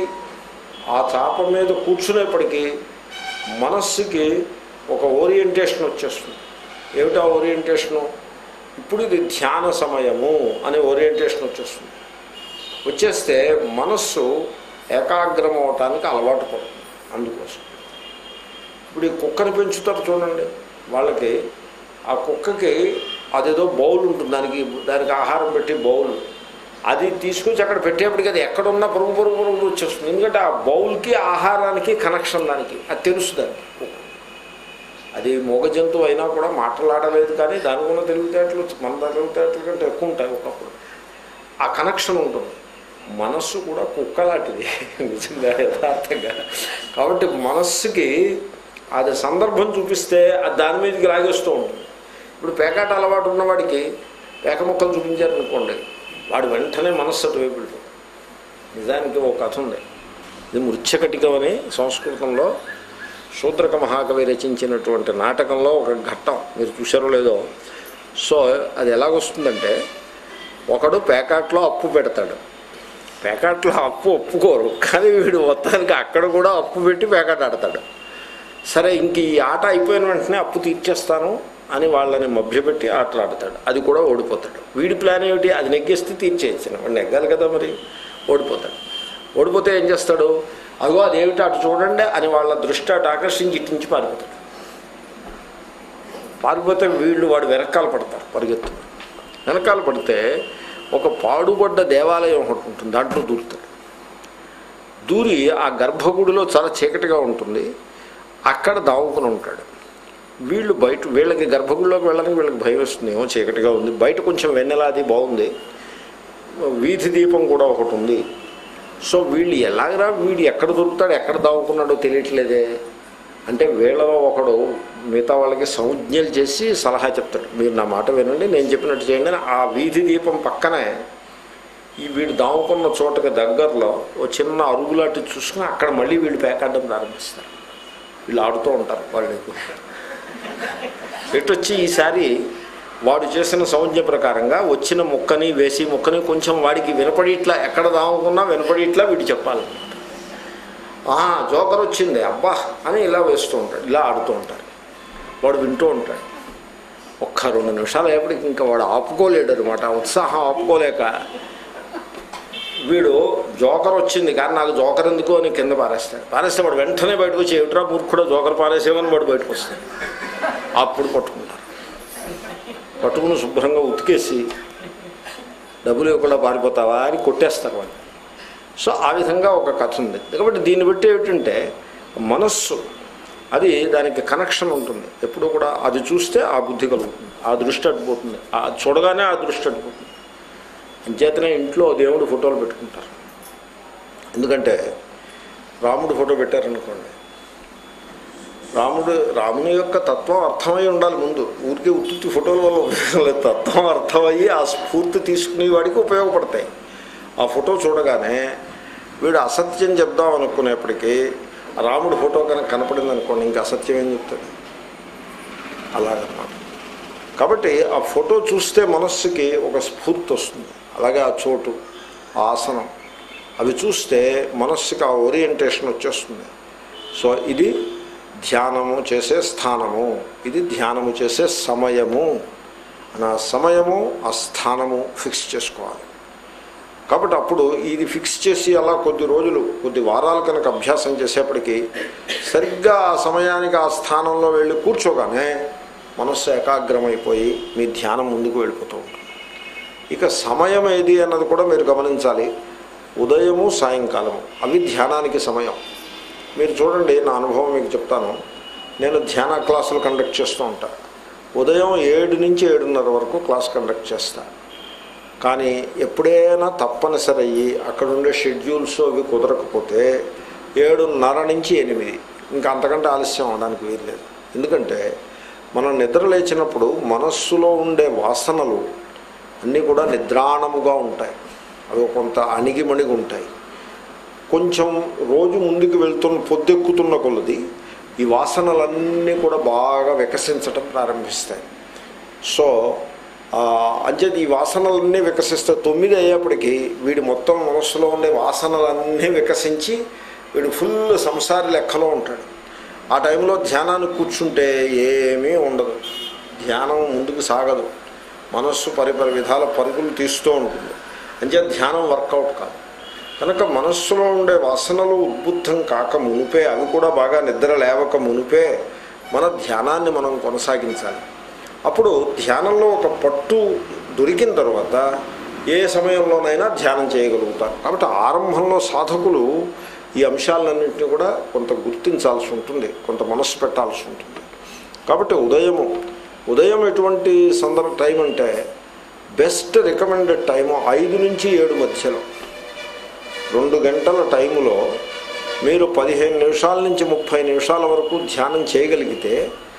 ఆ చాప మీద కూర్చునేప్పటికీ మనస్సుకి ఒక ఓరియంటేషన్ వచ్చేస్తుంది ఏమిటా ఓరియంటేషను ఇప్పుడు ఇది ధ్యాన సమయము అనే ఓరియంటేషన్ వచ్చేస్తుంది వచ్చేస్తే మనస్సు ఏకాగ్రం అవటానికి అలవాటు పడుతుంది అందుకోసం ఇప్పుడు ఈ కుక్కని పెంచుతారు చూడండి వాళ్ళకి ఆ కుక్కకి అదేదో బౌల్ ఉంటుంది దానికి దానికి ఆహారం పెట్టి బౌల్ అది తీసుకొచ్చి అక్కడ పెట్టేప్పటికి అది ఎక్కడున్నా పొరుగు పొరుగు పొరుగు వచ్చేస్తుంది ఎందుకంటే ఆ బౌల్కి ఆహారానికి కనెక్షన్ దానికి అది తెలుసు దానికి కుక్క అది మూగ జంతువు అయినా కూడా మాట్లాడలేదు కానీ దానికి ఉన్న తెలివితేటలు మన తెలివితేటల కంటే ఎక్కువ ఉంటాయి ఒకప్పుడు ఆ కనెక్షన్ ఉంటుంది మనస్సు కూడా కుక్క లాంటిది నిజంగా యథార్థంగా కాబట్టి మనస్సుకి అది సందర్భం చూపిస్తే అది దాని మీదకి లాగేస్తూ ఉంటుంది ఇప్పుడు పేకాట అలవాటు ఉన్నవాడికి పేక ముక్కలు చూపించారనుకోండి వాడు వెంటనే మనస్సు అటువైపు వెళ్తుంది నిజానికి ఒక కథ ఉంది ఇది మృచ్ఛకటికం అని సంస్కృతంలో శూద్రక మహాకవి రచించినటువంటి నాటకంలో ఒక ఘట్టం మీరు చూసారో లేదో సో అది ఎలాగొస్తుందంటే ఒకడు పేకాట్లో అప్పు పెడతాడు పేకాట్లో అప్పు ఒప్పుకోరు కానీ వీడు మొత్తానికి అక్కడ కూడా అప్పు పెట్టి పేకాట ఆడతాడు సరే ఇంక ఈ ఆట అయిపోయిన వెంటనే అప్పు తీర్చేస్తాను అని వాళ్ళని మభ్యపెట్టి ఆటలు ఆడతాడు అది కూడా ఓడిపోతాడు వీడి ప్లాన్ ఏమిటి అది నెగ్గేస్తే తీర్చేయచ్చు వాడు నెగ్గాలి కదా మరి ఓడిపోతాడు ఓడిపోతే ఏం చేస్తాడు అగో అదేమిటి అటు చూడండి అని వాళ్ళ దృష్టి అటు ఆకర్షించి ఇటు నుంచి పారిపోతాడు పారిపోతే వీళ్ళు వాడు వెనకాల పడతారు పరిగెత్తు వెనకాల పడితే ఒక పాడుబడ్డ దేవాలయం ఒకటి ఉంటుంది దాంట్లో దూరుతాడు దూరి ఆ గర్భగుడిలో చాలా చీకటిగా ఉంటుంది అక్కడ దావుకుని ఉంటాడు వీళ్ళు బయట వీళ్ళకి గర్భగుడిలోకి వెళ్ళడానికి వీళ్ళకి భయం వస్తుంది ఏమో చీకటిగా ఉంది బయట కొంచెం వెన్నెలాది బాగుంది వీధి దీపం కూడా ఒకటి ఉంది సో వీళ్ళు ఎలాగరా వీడు ఎక్కడ దొరుకుతాడు ఎక్కడ దావుకున్నాడో తెలియట్లేదే అంటే వీళ్ళలో ఒకడు మిగతా వాళ్ళకి సంజ్ఞలు చేసి సలహా చెప్తాడు మీరు నా మాట వినండి నేను చెప్పినట్టు చేయండి అని ఆ వీధి దీపం పక్కనే ఈ వీడు దాముకున్న చోటకి దగ్గరలో ఓ చిన్న అరుగులాంటి చూసుకుని అక్కడ మళ్ళీ వీళ్ళు పేకాడడం ప్రారంభిస్తారు వీళ్ళు ఆడుతూ ఉంటారు వాళ్ళు ఎటొచ్చి ఈసారి వాడు చేసిన సంజ్ఞ ప్రకారంగా వచ్చిన ముక్కని వేసి ముక్కని కొంచెం వాడికి వినపడి ఇట్లా ఎక్కడ దాముకున్నా వినపడి ఇట్లా వీడు చెప్పాలి ఆహా జోకర్ వచ్చింది అబ్బా అని ఇలా వేస్తూ ఉంటాడు ఇలా ఆడుతూ ఉంటారు వాడు వింటూ ఉంటాడు ఒక్క రెండు నిమిషాలు అయ్యేప్పటికి ఇంకా వాడు ఆపుకోలేడు అనమాట ఉత్సాహం ఆపుకోలేక వీడు జోకర్ వచ్చింది కానీ నాకు జోకర్ ఎందుకు అని కింద పారేస్తాడు పారేస్తే వాడు వెంటనే బయటకు వచ్చి ఏమిట్రా మూర్ఖుడు జోకర్ పారేసేమని వాడు బయటకు వస్తాడు అప్పుడు పట్టుకుంటారు పట్టుకుని శుభ్రంగా ఉతికేసి డబ్బులు ఇవ్వకుండా పారిపోతావా అని కొట్టేస్తారు వాళ్ళు సో ఆ విధంగా ఒక కథ ఉంది కాబట్టి దీన్ని బట్టి ఏమిటంటే మనస్సు అది దానికి కనెక్షన్ ఉంటుంది ఎప్పుడు కూడా అది చూస్తే ఆ బుద్ధి కలుగుతుంది ఆ దృష్టి అడ్డుపోతుంది ఆ చూడగానే ఆ దృష్టి అడ్డుపోతుంది అంచేతనే ఇంట్లో దేవుడు ఫోటోలు పెట్టుకుంటారు ఎందుకంటే రాముడు ఫోటో పెట్టారనుకోండి రాముడు రాముని యొక్క తత్వం అర్థమై ఉండాలి ముందు ఊరికే ఉత్తుత్తి ఫోటోల వల్ల ఉపయోగం లేదు తత్వం అర్థమయ్యి ఆ స్ఫూర్తి తీసుకునే వాడికి ఉపయోగపడతాయి ఆ ఫోటో చూడగానే వీడు అసత్యం చెప్దాం అనుకునేప్పటికీ ఆ రాముడు ఫోటో కనుక కనపడింది అనుకోండి ఇంకా అసత్యం ఏం చెప్తాడు అలాగనమాట కాబట్టి ఆ ఫోటో చూస్తే మనస్సుకి ఒక స్ఫూర్తి వస్తుంది అలాగే ఆ చోటు ఆ ఆసనం అవి చూస్తే మనస్సుకి ఆ ఓరియంటేషన్ వచ్చేస్తుంది సో ఇది ధ్యానము చేసే స్థానము ఇది ధ్యానము చేసే సమయము అని ఆ సమయము ఆ స్థానము ఫిక్స్ చేసుకోవాలి కాబట్టి అప్పుడు ఇది ఫిక్స్ చేసి అలా కొద్ది రోజులు కొద్ది వారాలు కనుక అభ్యాసం చేసేప్పటికీ సరిగ్గా ఆ సమయానికి ఆ స్థానంలో వెళ్ళి కూర్చోగానే మనస్సు ఏకాగ్రమైపోయి మీ ధ్యానం ముందుకు వెళ్ళిపోతూ ఉంటుంది ఇక సమయం ఏది అన్నది కూడా మీరు గమనించాలి ఉదయము సాయంకాలము అవి ధ్యానానికి సమయం మీరు చూడండి నా అనుభవం మీకు చెప్తాను నేను ధ్యాన క్లాసులు కండక్ట్ చేస్తూ ఉంటాను ఉదయం ఏడు నుంచి ఏడున్నర వరకు క్లాస్ కండక్ట్ చేస్తాను కానీ ఎప్పుడైనా తప్పనిసరి అయ్యి అక్కడ ఉండే షెడ్యూల్స్ అవి కుదరకపోతే ఏడున్నర నుంచి ఎనిమిది ఇంకా అంతకంటే ఆలస్యం అవడానికి వీల్లేదు ఎందుకంటే మనం నిద్ర లేచినప్పుడు మనస్సులో ఉండే వాసనలు అన్నీ కూడా నిద్రాణముగా ఉంటాయి అవి కొంత అణిగిమణిగి ఉంటాయి కొంచెం రోజు ముందుకు వెళ్తున్న పొద్దెక్కుతున్న కొలది ఈ వాసనలన్నీ కూడా బాగా వికసించటం ప్రారంభిస్తాయి సో అంచేది ఈ వాసనలన్నీ వికసిస్తే తొమ్మిది అయ్యేప్పటికీ వీడి మొత్తం మనస్సులో ఉండే వాసనలన్నీ వికసించి వీడు ఫుల్ సంసారి లెక్కలో ఉంటాడు ఆ టైంలో ధ్యానానికి కూర్చుంటే ఏమీ ఉండదు ధ్యానం ముందుకు సాగదు మనస్సు పరిపరి విధాల పరుగులు తీస్తూ ఉంటుంది అంచే ధ్యానం వర్కౌట్ కాదు కనుక మనస్సులో ఉండే వాసనలు ఉద్బుద్ధం కాక మునిపే అవి కూడా బాగా నిద్ర లేవక మునిపే మన ధ్యానాన్ని మనం కొనసాగించాలి అప్పుడు ధ్యానంలో ఒక పట్టు దొరికిన తర్వాత ఏ సమయంలోనైనా ధ్యానం చేయగలుగుతారు కాబట్టి ఆరంభంలో సాధకులు ఈ అంశాలన్నింటినీ కూడా కొంత గుర్తించాల్సి ఉంటుంది కొంత మనస్సు పెట్టాల్సి ఉంటుంది కాబట్టి ఉదయము ఉదయం ఎటువంటి సందర్భ టైం అంటే బెస్ట్ రికమెండెడ్ టైము ఐదు నుంచి ఏడు మధ్యలో రెండు గంటల టైములో మీరు పదిహేను నిమిషాల నుంచి ముప్పై నిమిషాల వరకు ధ్యానం చేయగలిగితే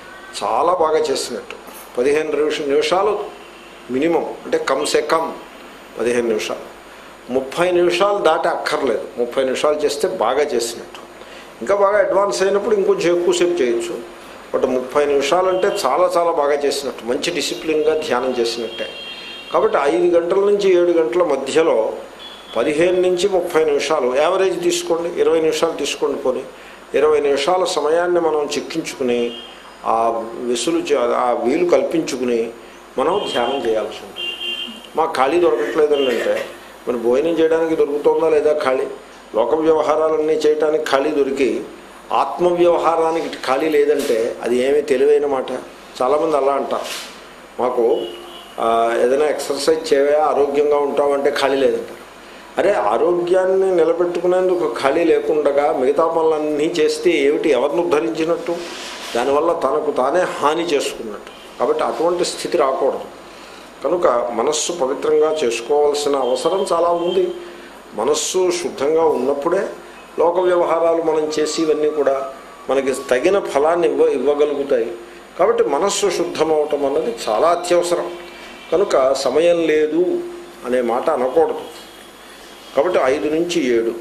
చాలా బాగా చేసినట్టు పదిహేను నిమిష నిమిషాలు మినిమం అంటే కమ్సే కమ్ పదిహేను నిమిషాలు ముప్పై నిమిషాలు దాటి అక్కర్లేదు ముప్పై నిమిషాలు చేస్తే బాగా చేసినట్టు ఇంకా బాగా అడ్వాన్స్ అయినప్పుడు ఇంకొంచెం ఎక్కువసేపు చేయొచ్చు బట్ ముప్పై నిమిషాలు అంటే చాలా చాలా బాగా చేసినట్టు మంచి డిసిప్లిన్గా ధ్యానం చేసినట్టే కాబట్టి ఐదు గంటల నుంచి ఏడు గంటల మధ్యలో పదిహేను నుంచి ముప్పై నిమిషాలు యావరేజ్ తీసుకోండి ఇరవై నిమిషాలు తీసుకోండి పోనీ ఇరవై నిమిషాల సమయాన్ని మనం చిక్కించుకుని ఆ విసులు చే- ఆ వీలు కల్పించుకుని మనం ధ్యానం చేయాల్సి ఉంటుంది మాకు ఖాళీ దొరకట్లేదండి అంటే మరి భోజనం చేయడానికి దొరుకుతుందా లేదా ఖాళీ లోక వ్యవహారాలన్నీ చేయడానికి ఖాళీ దొరికి ఆత్మ వ్యవహారానికి ఖాళీ లేదంటే అది ఏమీ తెలివైన మాట చాలామంది అలా అంటారు మాకు ఆ, ఏదైనా ఎక్సర్సైజ్ చేయవా ఆరోగ్యంగా ఉంటామంటే ఖాళీ లేదంటారు అరే ఆరోగ్యాన్ని నిలబెట్టుకునేందుకు ఖాళీ లేకుండగా మిగతా పనులన్నీ చేస్తే ఏమిటి ఎవరిని ఉద్ధరించినట్టు దానివల్ల తనకు తానే హాని చేసుకున్నట్టు కాబట్టి అటువంటి స్థితి రాకూడదు కనుక మనస్సు పవిత్రంగా చేసుకోవాల్సిన అవసరం చాలా ఉంది మనస్సు శుద్ధంగా ఉన్నప్పుడే లోక వ్యవహారాలు మనం చేసి ఇవన్నీ కూడా మనకి తగిన ఫలాన్ని ఇవ్వ ఇవ్వగలుగుతాయి కాబట్టి మనస్సు శుద్ధమవటం అన్నది చాలా అత్యవసరం కనుక సమయం లేదు అనే మాట అనకూడదు కాబట్టి ఐదు నుంచి ఏడు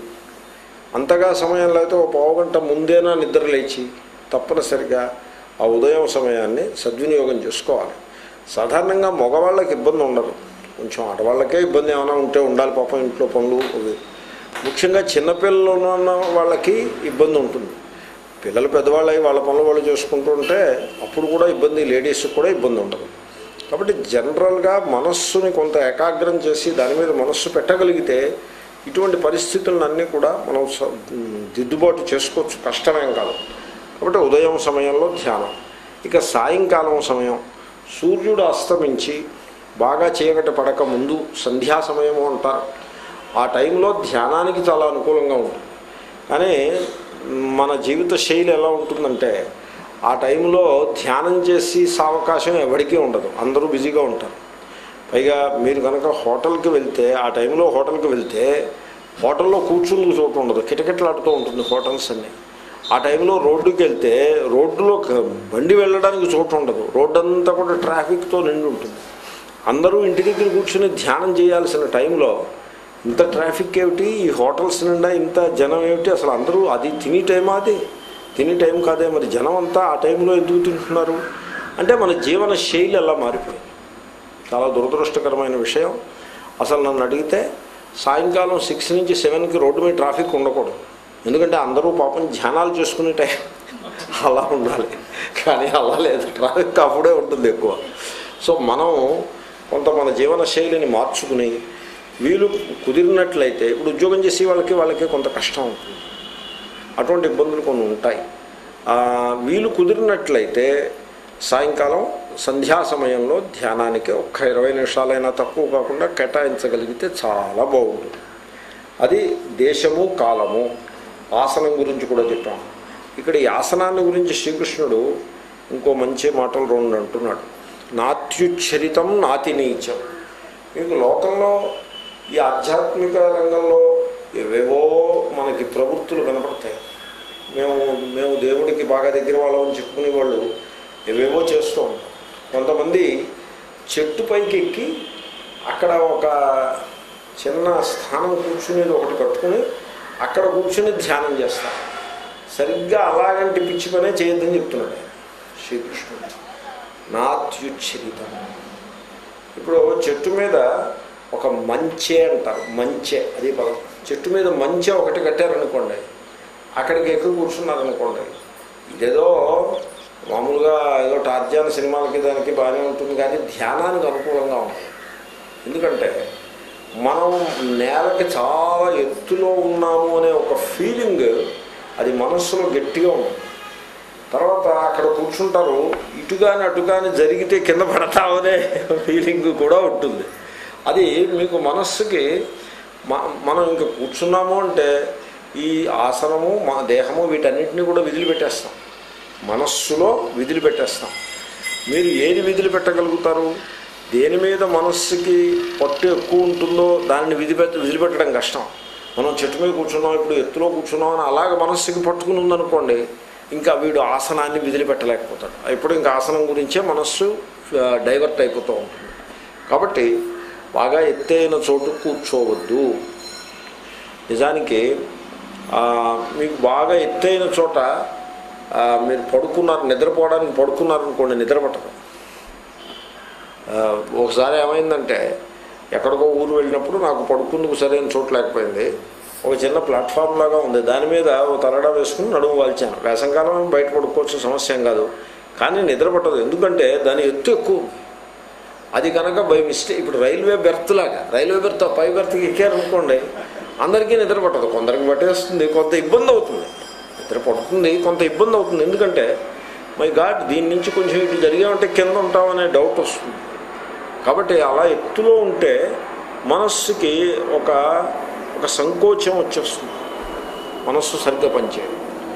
అంతగా సమయం లేకపోతే ఒక పావుగంట ముందేనా నిద్ర లేచి తప్పనిసరిగా ఆ ఉదయం సమయాన్ని సద్వినియోగం చేసుకోవాలి సాధారణంగా మగవాళ్ళకి ఇబ్బంది ఉండదు కొంచెం ఆడవాళ్ళకే ఇబ్బంది ఏమైనా ఉంటే ఉండాలి పాపం ఇంట్లో పనులు అవి ముఖ్యంగా చిన్నపిల్లలు ఉన్న వాళ్ళకి ఇబ్బంది ఉంటుంది పిల్లలు పెద్దవాళ్ళు అయి వాళ్ళ పనులు వాళ్ళు చేసుకుంటూ ఉంటే అప్పుడు కూడా ఇబ్బంది లేడీస్కి కూడా ఇబ్బంది ఉండదు కాబట్టి జనరల్గా మనస్సుని కొంత ఏకాగ్రం చేసి దాని మీద మనస్సు పెట్టగలిగితే ఇటువంటి పరిస్థితులన్నీ కూడా మనం స- దిద్దుబాటు చేసుకోవచ్చు కష్టమేం కాదు కాబట్టి ఉదయం సమయంలో ధ్యానం ఇక సాయంకాలం సమయం సూర్యుడు అస్తమించి బాగా చీకటి పడక ముందు సంధ్యా సమయము అంటారు ఆ టైంలో ధ్యానానికి చాలా అనుకూలంగా ఉంటుంది కానీ మన జీవిత శైలి ఎలా ఉంటుందంటే ఆ టైంలో ధ్యానం చేసి సావకాశం ఎవరికీ ఉండదు అందరూ బిజీగా ఉంటారు పైగా మీరు కనుక హోటల్కి వెళ్తే ఆ టైంలో హోటల్కి వెళ్తే హోటల్లో కూర్చుందుకు చోటు ఉండదు కిటకిటలాడుతూ ఉంటుంది హోటల్స్ అన్నీ ఆ టైంలో రోడ్డుకి వెళ్తే రోడ్డులో క- బండి వెళ్ళడానికి చోటు ఉండదు రోడ్డు అంతా కూడా ట్రాఫిక్తో నిండి ఉంటుంది అందరూ ఇంటి దగ్గర కూర్చుని ధ్యానం చేయాల్సిన టైంలో ఇంత ట్రాఫిక్ ఏమిటి ఈ హోటల్స్ నిండా ఇంత జనం ఏమిటి అసలు అందరూ అది తిని టైమా అది తిని టైం కాదే మరి జనం అంతా ఆ టైంలో ఎందుకు తింటున్నారు అంటే మన జీవన శైలి అలా మారిపోయింది చాలా దురదృష్టకరమైన విషయం అసలు నన్ను అడిగితే సాయంకాలం సిక్స్ నుంచి సెవెన్కి రోడ్డు మీద ట్రాఫిక్ ఉండకూడదు ఎందుకంటే అందరూ పాపం ధ్యానాలు చేసుకునే టైం అలా ఉండాలి కానీ అలా లేదు ట్రాఫిక్ అప్పుడే ఉంటుంది ఎక్కువ సో మనం కొంత మన జీవన శైలిని మార్చుకుని వీలు కుదిరినట్లయితే ఇప్పుడు ఉద్యోగం చేసే వాళ్ళకి వాళ్ళకి కొంత కష్టం ఉంటుంది అటువంటి ఇబ్బందులు కొన్ని ఉంటాయి ఆ, వీలు కుదిరినట్లయితే సాయంకాలం సంధ్యా సమయంలో ధ్యానానికి ఒక్క ఇరవై నిమిషాలైనా తక్కువ కాకుండా కేటాయించగలిగితే చాలా బాగుంటుంది అది దేశము కాలము ఆసనం గురించి కూడా చెప్పాం ఇక్కడ ఈ ఆసనాన్ని గురించి శ్రీకృష్ణుడు ఇంకో మంచి మాటలు రెండు అంటున్నాడు నాత్యుచ్చరితం నాతి నీచం మీకు లోకంలో ఈ ఆధ్యాత్మిక రంగంలో ఏవేవో మనకి ప్రవృత్తులు కనపడతాయి మేము మేము దేవుడికి బాగా దగ్గర వాళ్ళని చెప్పుకునే వాళ్ళు ఏవేవో చేస్తూ ఉంటాం కొంతమంది చెట్టు పైకి ఎక్కి అక్కడ ఒక చిన్న స్థానం కూర్చునేది ఒకటి కట్టుకుని అక్కడ కూర్చుని ధ్యానం చేస్తారు సరిగ్గా అలాగంటి పిచ్చి పనే చేయొద్దని చెప్తున్నాడు ఆయన, శ్రీకృష్ణుడు నాత్యుచ్చరితం ఇప్పుడు చెట్టు మీద ఒక మంచె అంటారు మంచె అది పదం చెట్టు మీద మంచె ఒకటి కట్టారనుకోండి అక్కడికి ఎక్కువ కూర్చున్నారనుకోండి ఇదేదో మామూలుగా ఏదో టార్జాన్ సినిమాలకి దానికి బాగానే ఉంటుంది కానీ ధ్యానానికి అనుకూలంగా ఉంటుంది ఎందుకంటే మనం నేలకి చాలా ఎత్తులో ఉన్నాము అనే ఒక ఫీలింగ్ అది మనస్సులో గట్టిగా ఉంటుంది తర్వాత అక్కడ కూర్చుంటారు ఇటు కానీ అటు కానీ జరిగితే కింద పడతామనే ఫీలింగ్ కూడా ఉంటుంది అది మీకు మనస్సుకి మ- మనం ఇంకా కూర్చున్నాము అంటే ఈ ఆసనము మా దేహము వీటన్నిటిని కూడా విధులు పెట్టేస్తాం మనస్సులో విధులు పెట్టేస్తాం మీరు ఏది విధులు పెట్టగలుగుతారు దేని మీద మనస్సుకి పట్టు ఎక్కువ ఉంటుందో దాన్ని విధి పెట్ట విదిలిపెట్టడం కష్టం మనం చెట్టు మీద కూర్చున్నాం ఇప్పుడు ఎత్తులో కూర్చున్నాం అని అలాగ మనస్సుకి పట్టుకుని ఉందనుకోండి ఇంకా వీడు ఆసనాన్ని విదిలిపెట్టలేకపోతాడు ఇప్పుడు ఇంకా ఆసనం గురించే మనస్సు ఆ, డైవర్ట్ అయిపోతూ ఉంటుంది కాబట్టి బాగా ఎత్తైన చోటు కూర్చోవద్దు నిజానికి ఆ, మీకు బాగా ఎత్తైన చోట ఆ, మీరు పడుకున్నారు నిద్రపోవడానికి పడుకున్నారనుకోండి నిద్ర పట్టదు ఆ, ఒకసారి ఏమైందంటే ఎక్కడికో ఊరు వెళ్ళినప్పుడు నాకు పడుకుందుకు సరైన చోటు లేకపోయింది ఒక చిన్న ప్లాట్ఫామ్ లాగా ఉంది దాని మీద ఓ తలడా వేసుకుని నడుము వాల్చాను వేసంకాలం ఏం బయట పడుకోవచ్చు సమస్య ఏం కాదు కానీ నిద్ర పట్టదు ఎందుకంటే దాని ఎత్తు ఎక్కువ ఉంది. అది కనుక బై మిస్టేక్ ఇప్పుడు రైల్వే బెర్త్ లాగా రైల్వే బెర్త్ పై బెర్త్కి ఎక్కారనుకోండి అందరికీ నిద్ర పట్టదు కొందరికి పట్టేస్తుంది కొంత ఇబ్బంది అవుతుంది నిద్ర పడుతుంది కొంత ఇబ్బంది అవుతుంది ఎందుకంటే మై గాడ్ దీని నుంచి కొంచెం ఇటు జరిగామంటే కింద ఉంటామనే డౌట్ వస్తుంది కాబట్టి అలా ఎత్తులో ఉంటే మనస్సుకి ఒక ఒక సంకోచం వచ్చేస్తుంది మనస్సు సరిగ్గా పనిచేయదు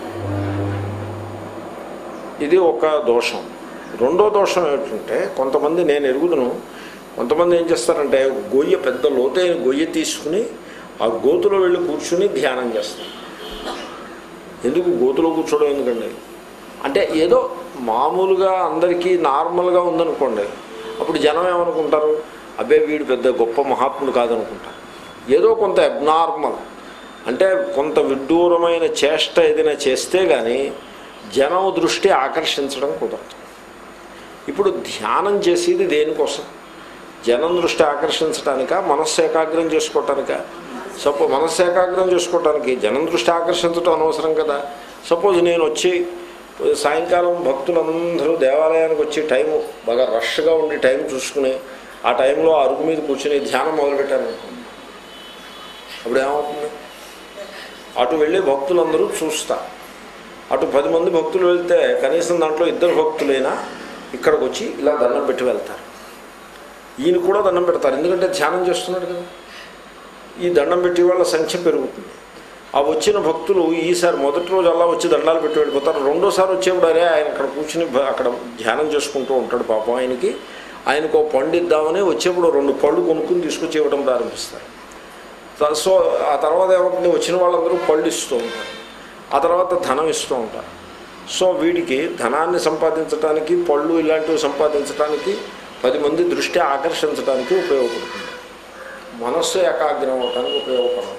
ఇది ఒక దోషం రెండో దోషం ఏమిటంటే కొంతమంది నేను ఎరుగుదును కొంతమంది ఏం చేస్తారంటే గొయ్య పెద్ద లోతైన గొయ్య తీసుకుని ఆ గోతులో వెళ్ళి కూర్చుని ధ్యానం చేస్తారు ఎందుకు గోతులో కూర్చోవడం ఎందుకండి అంటే ఏదో మామూలుగా అందరికీ నార్మల్గా ఉందనుకోండి అప్పుడు జనం ఏమనుకుంటారు అబ్బే వీడు పెద్ద గొప్ప మహాత్ముడు కాదనుకుంటారు ఏదో కొంత అబ్నార్మల్ అంటే కొంత విడ్డూరమైన చేష్ట ఏదైనా చేస్తే కానీ జనం దృష్టి ఆకర్షించడం కుదరదు ఇప్పుడు ధ్యానం చేసేది దేనికోసం జనం దృష్టి ఆకర్షించడానిక మనస్సు ఏకాగ్రం చేసుకోవటానిక సపో మనస్సు ఏకాగ్రం చేసుకోవటానికి జనం దృష్టి ఆకర్షించడం అనవసరం కదా సపోజ్ నేను వచ్చి సాయంకాలం భక్తులందరూ దేవాలయానికి వచ్చి టైము బాగా రష్గా ఉండి టైం చూసుకుని ఆ టైంలో ఆ అరుగు మీద కూర్చుని ధ్యానం మొదలుపెట్టాను అనుకోండి. అప్పుడు ఏమవుతుంది అటు వెళ్ళే భక్తులందరూ చూస్తా అటు పది మంది భక్తులు వెళ్తే కనీసం దాంట్లో ఇద్దరు భక్తులైనా ఇక్కడికి వచ్చి ఇలా దండం పెట్టి వెళ్తారు ఈయన కూడా దండం పెడతారు ఎందుకంటే ధ్యానం చేస్తున్నాడు కదా ఈ దండం పెట్టి వాళ్ళ సంఖ్య పెరుగుతుంది ఆ వచ్చిన భక్తులు ఈసారి మొదటి రోజు అలా వచ్చి దండాలు పెట్టి వెళ్ళిపోతారు రెండోసారి వచ్చేప్పుడు అరే ఆయన అక్కడ కూర్చుని భ- అక్కడ ధ్యానం చేసుకుంటూ ఉంటాడు పాపం ఆయనకి ఆయనకు ఓ పండు ఇద్దామని వచ్చేప్పుడు రెండు పళ్ళు కొనుక్కుని తీసుకొచ్చి ఇవ్వడం ప్రారంభిస్తారు త- సో ఆ తర్వాత ఏమవుతుంది వచ్చిన వాళ్ళందరూ పళ్ళు ఇస్తూ ఉంటారు ఆ తర్వాత ధనం ఇస్తూ ఉంటారు సో వీడికి ధనాన్ని సంపాదించడానికి పళ్ళు ఇలాంటివి సంపాదించడానికి పది మంది దృష్టి ఆకర్షించడానికి ఉపయోగపడుతుంది మనస్సు ఏకాగ్రం అవడానికి ఉపయోగపడదు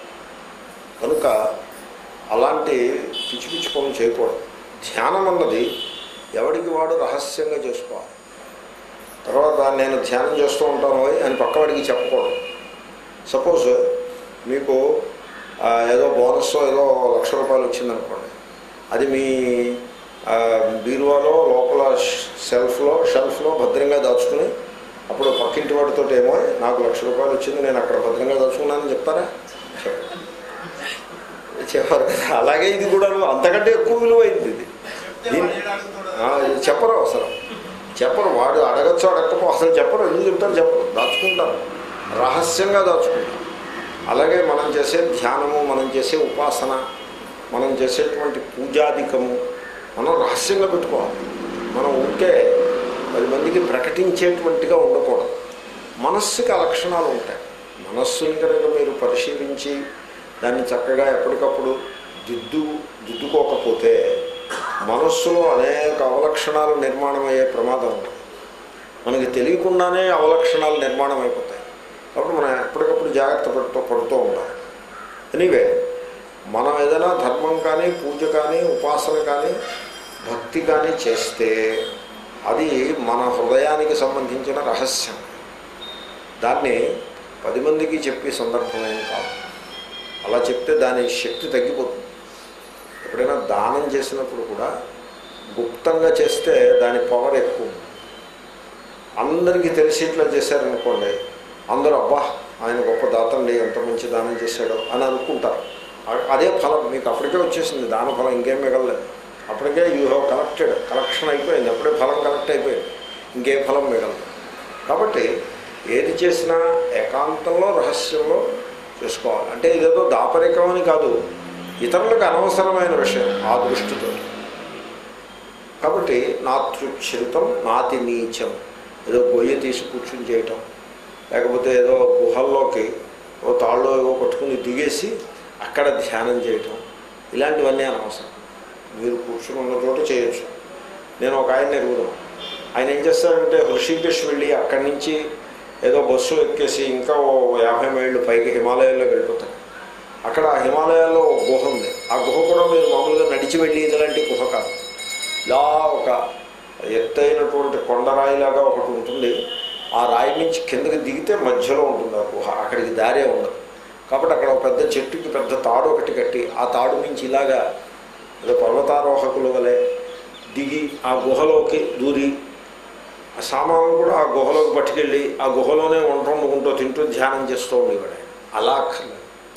కనుక అలాంటి పిచ్చి పిచ్చి పనులు చేయకూడదు ధ్యానం అన్నది ఎవడికి వాడు రహస్యంగా చేసుకోవాలి తర్వాత నేను ధ్యానం చేస్తూ ఉంటాను ఓయ్ అని పక్కవాడికి చెప్పకూడదు సపోజ్ మీకు ఆ, ఏదో బోనస్ ఏదో లక్ష రూపాయలు వచ్చిందనుకోండి అది మీ ఆ, బీరువాలో లోపల షెల్ఫ్లో షెల్ఫ్లో భద్రంగా దాచుకుని అప్పుడు పక్కింటి వాడితో ఏమో నాకు లక్ష రూపాయలు వచ్చింది నేను అక్కడ భద్రంగా దాచుకున్నానని చెప్తారా చెప్పరు. చెప్పరు కదా అలాగే ఇది కూడా అంతకంటే ఎక్కువ విలువైంది ఇది దీన్ని ఆ, ఇది చెప్పరు అసలు చెప్పరు వాడు అడగచ్చు అడగకపో అసలు చెప్పరు ఎందుకు చెప్తారు చెప్పరు దాచుకుంటారు రహస్యంగా దాచుకుంటారు అలాగే మనం చేసే ధ్యానము మనం చేసే ఉపాసన మనం చేసేటువంటి పూజాధికము మనం రహస్యంగా పెట్టుకోవాలి మనం ఉంటే పది మందికి ప్రకటించేటువంటిగా ఉండకూడదు మనస్సుకి ఆ లక్షణాలు ఉంటాయి మనస్సుని కనుక మీరు పరిశీలించి దాన్ని చక్కగా ఎప్పటికప్పుడు దిద్దు దిద్దుకోకపోతే మనస్సులో అనేక అవలక్షణాలు నిర్మాణం అయ్యే ప్రమాదం ఉంటుంది మనకి తెలియకుండానే అవలక్షణాలు నిర్మాణం అయిపోతాయి కాబట్టి మనం ఎప్పటికప్పుడు జాగ్రత్త పడుతూ పడుతూ ఉండాలి ఎనీవే మనం ఏదైనా ధర్మం కానీ పూజ కానీ ఉపాసన కానీ భక్తి కానీ చేస్తే అది మన హృదయానికి సంబంధించిన రహస్యం దాన్ని పది మందికి చెప్పే సందర్భమేం కాదు అలా చెప్తే దాని శక్తి తగ్గిపోతుంది ఎప్పుడైనా దానం చేసినప్పుడు కూడా గుప్తంగా చేస్తే దాని పవర్ ఎక్కువ ఉంటుంది. అందరికీ తెలిసి ఇట్లా చేశారనుకోండి అందరూ అబ్బా ఆయన గొప్ప దాతండి ఎంత మంచి దానం చేశాడో అని అనుకుంటారు అ- అదే ఫలం మీకు అప్పటికే వచ్చేసింది దాన ఫలం ఇంకేం మిగలలేదు అప్పటికే యూ హ్యావ్ కలెక్టెడ్ కలెక్షన్ అయిపోయింది అప్పుడే ఫలం కలెక్ట్ అయిపోయింది ఇంకే ఫలం మిగలదు కాబట్టి ఏది చేసినా ఏకాంతంలో రహస్యంలో చేసుకోవాలి అంటే ఇదేదో దాపరికం అని కాదు ఇతరులకు అనవసరమైన విషయం ఆ దృష్టితో కాబట్టి నాతృచ్ఛరితం నాతి నీచం ఏదో గొయ్య తీసి కూర్చుని చేయటం లేకపోతే ఏదో గుహల్లోకి ఓ తాళ్ళు ఏవో పట్టుకుని దిగేసి అక్కడ ధ్యానం చేయటం ఇలాంటివన్నీ అనవసరం మీరు కూర్చుని ఉన్న చోట చేయొచ్చు నేను ఒక ఆయన ఎరుగుదాం ఆయన ఏం చేస్తారంటే హృషికేశ్ వెళ్ళి అక్కడి నుంచి ఏదో బస్సు ఎక్కేసి ఇంకా ఓ యాభై మైళ్ళు పైకి హిమాలయాల్లోకి వెళ్ళిపోతాడు అక్కడ ఆ హిమాలయాల్లో ఒక గుహ ఉంది ఆ గుహ కూడా మీరు మామూలుగా నడిచి వెళ్ళి ఇలాంటి గుహ కాదు ఇలా ఒక ఎత్తైనటువంటి కొండరాయిలాగా ఒకటి ఉంటుంది ఆ రాయి నుంచి కిందకి దిగితే మధ్యలో ఉంటుంది ఆ గుహ అక్కడికి దారే ఉండదు కాబట్టి అక్కడ ఒక పెద్ద చెట్టుకి పెద్ద తాడు ఒకటి కట్టి ఆ తాడు నుంచి ఇలాగా ఏదో పర్వతారోహకుల వలె దిగి ఆ గుహలోకి దూరి ఆ సామాను కూడా ఆ గుహలోకి పట్టుకెళ్ళి ఆ గుహలోనే వంట వండుకుంటూ తింటూ ధ్యానం చేస్తూ ఉండేవాడు ఆయన. అలా అక్కర్లేదు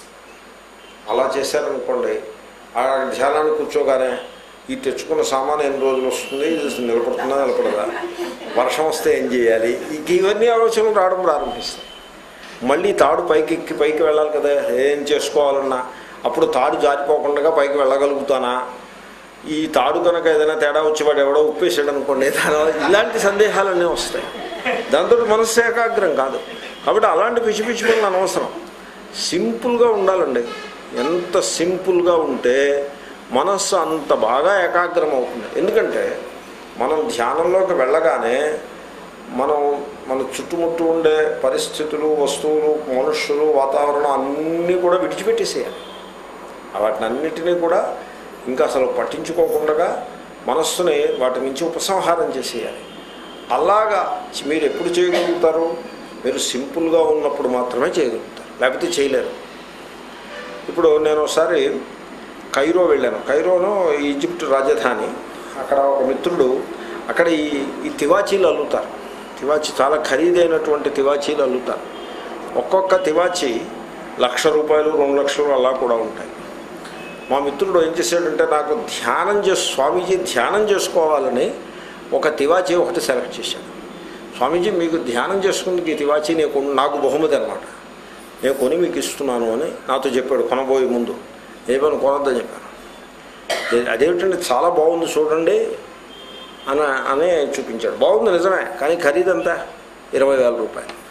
అలా చేశారనుకోండి ఆ ధ్యానాన్ని కూర్చోగానే ఈ తెచ్చుకున్న సామాను ఎన్ని రోజులు వస్తుంది ఇది నిలబడుతుందా నిలబడదా వర్షం వస్తే ఏం చేయాలి ఇక ఇవన్నీ ఆలోచనలు రావడం ప్రారంభిస్తాయి మళ్ళీ తాడు పైకి ఎక్కి పైకి వెళ్ళాలి కదా ఏం చేసుకోవాలన్నా అప్పుడు తాడు జారిపోకుండా పైకి వెళ్ళగలుగుతానా ఈ తాడు కనుక ఏదైనా తేడా వచ్చేవాడు ఎవడో ఉప్పేసాడు అనుకోండి దానివల్ల ఇలాంటి సందేహాలన్నీ వస్తాయి దాంతో మనస్సు ఏకాగ్రం కాదు కాబట్టి అలాంటి పిచ్చి పిచ్చి పనులు అనవసరం సింపుల్గా ఉండాలండి ఎంత సింపుల్గా ఉంటే మనస్సు అంత బాగా ఏకాగ్రం అవుతుంది ఎందుకంటే మనం ధ్యానంలోకి వెళ్ళగానే మనం మన చుట్టుముట్టు ఉండే పరిస్థితులు వస్తువులు మనుష్యులు వాతావరణం అన్నీ కూడా విడిచిపెట్టేసేయాలి వాటిని అన్నిటినీ కూడా ఇంకా అసలు పట్టించుకోకుండా మనస్సుని వాటి నుంచి ఉపసంహారం చేసేయాలి అలాగా మీరు ఎప్పుడు చేయగలుగుతారు మీరు సింపుల్గా ఉన్నప్పుడు మాత్రమే చేయగలుగుతారు లేకపోతే చేయలేరు ఇప్పుడు నేను ఒకసారి కైరో వెళ్ళాను కైరోను ఈజిప్ట్ రాజధాని అక్కడ ఒక మిత్రుడు అక్కడ ఈ ఈ తివాచీలు అల్లుతారు తివాచీ చాలా ఖరీదైనటువంటి తివాచీలు అల్లుతారు ఒక్కొక్క తివాచీ లక్ష రూపాయలు రెండు లక్షలు అలా కూడా ఉంటాయి మా మిత్రుడు ఏం చేశాడంటే నాకు ధ్యానం చేసి స్వామీజీ ధ్యానం చేసుకోవాలని ఒక తివాచీ ఒకటి సెలెక్ట్ చేశాడు స్వామీజీ మీకు ధ్యానం చేసుకుందుకు ఈ తివాచీ నేను కొను- నాకు బహుమతి అనమాట నేను కొని మీకు ఇస్తున్నాను అని నాతో చెప్పాడు కొనబోయే ముందు ఏ పని కొనొద్దని చెప్పాను "ఏ- అదేమిటండి చాలా బాగుంది చూడండి అని అనే చూపించాడు బాగుంది నిజమే కానీ ఖరీదంతా ఇరవై వేల రూపాయలు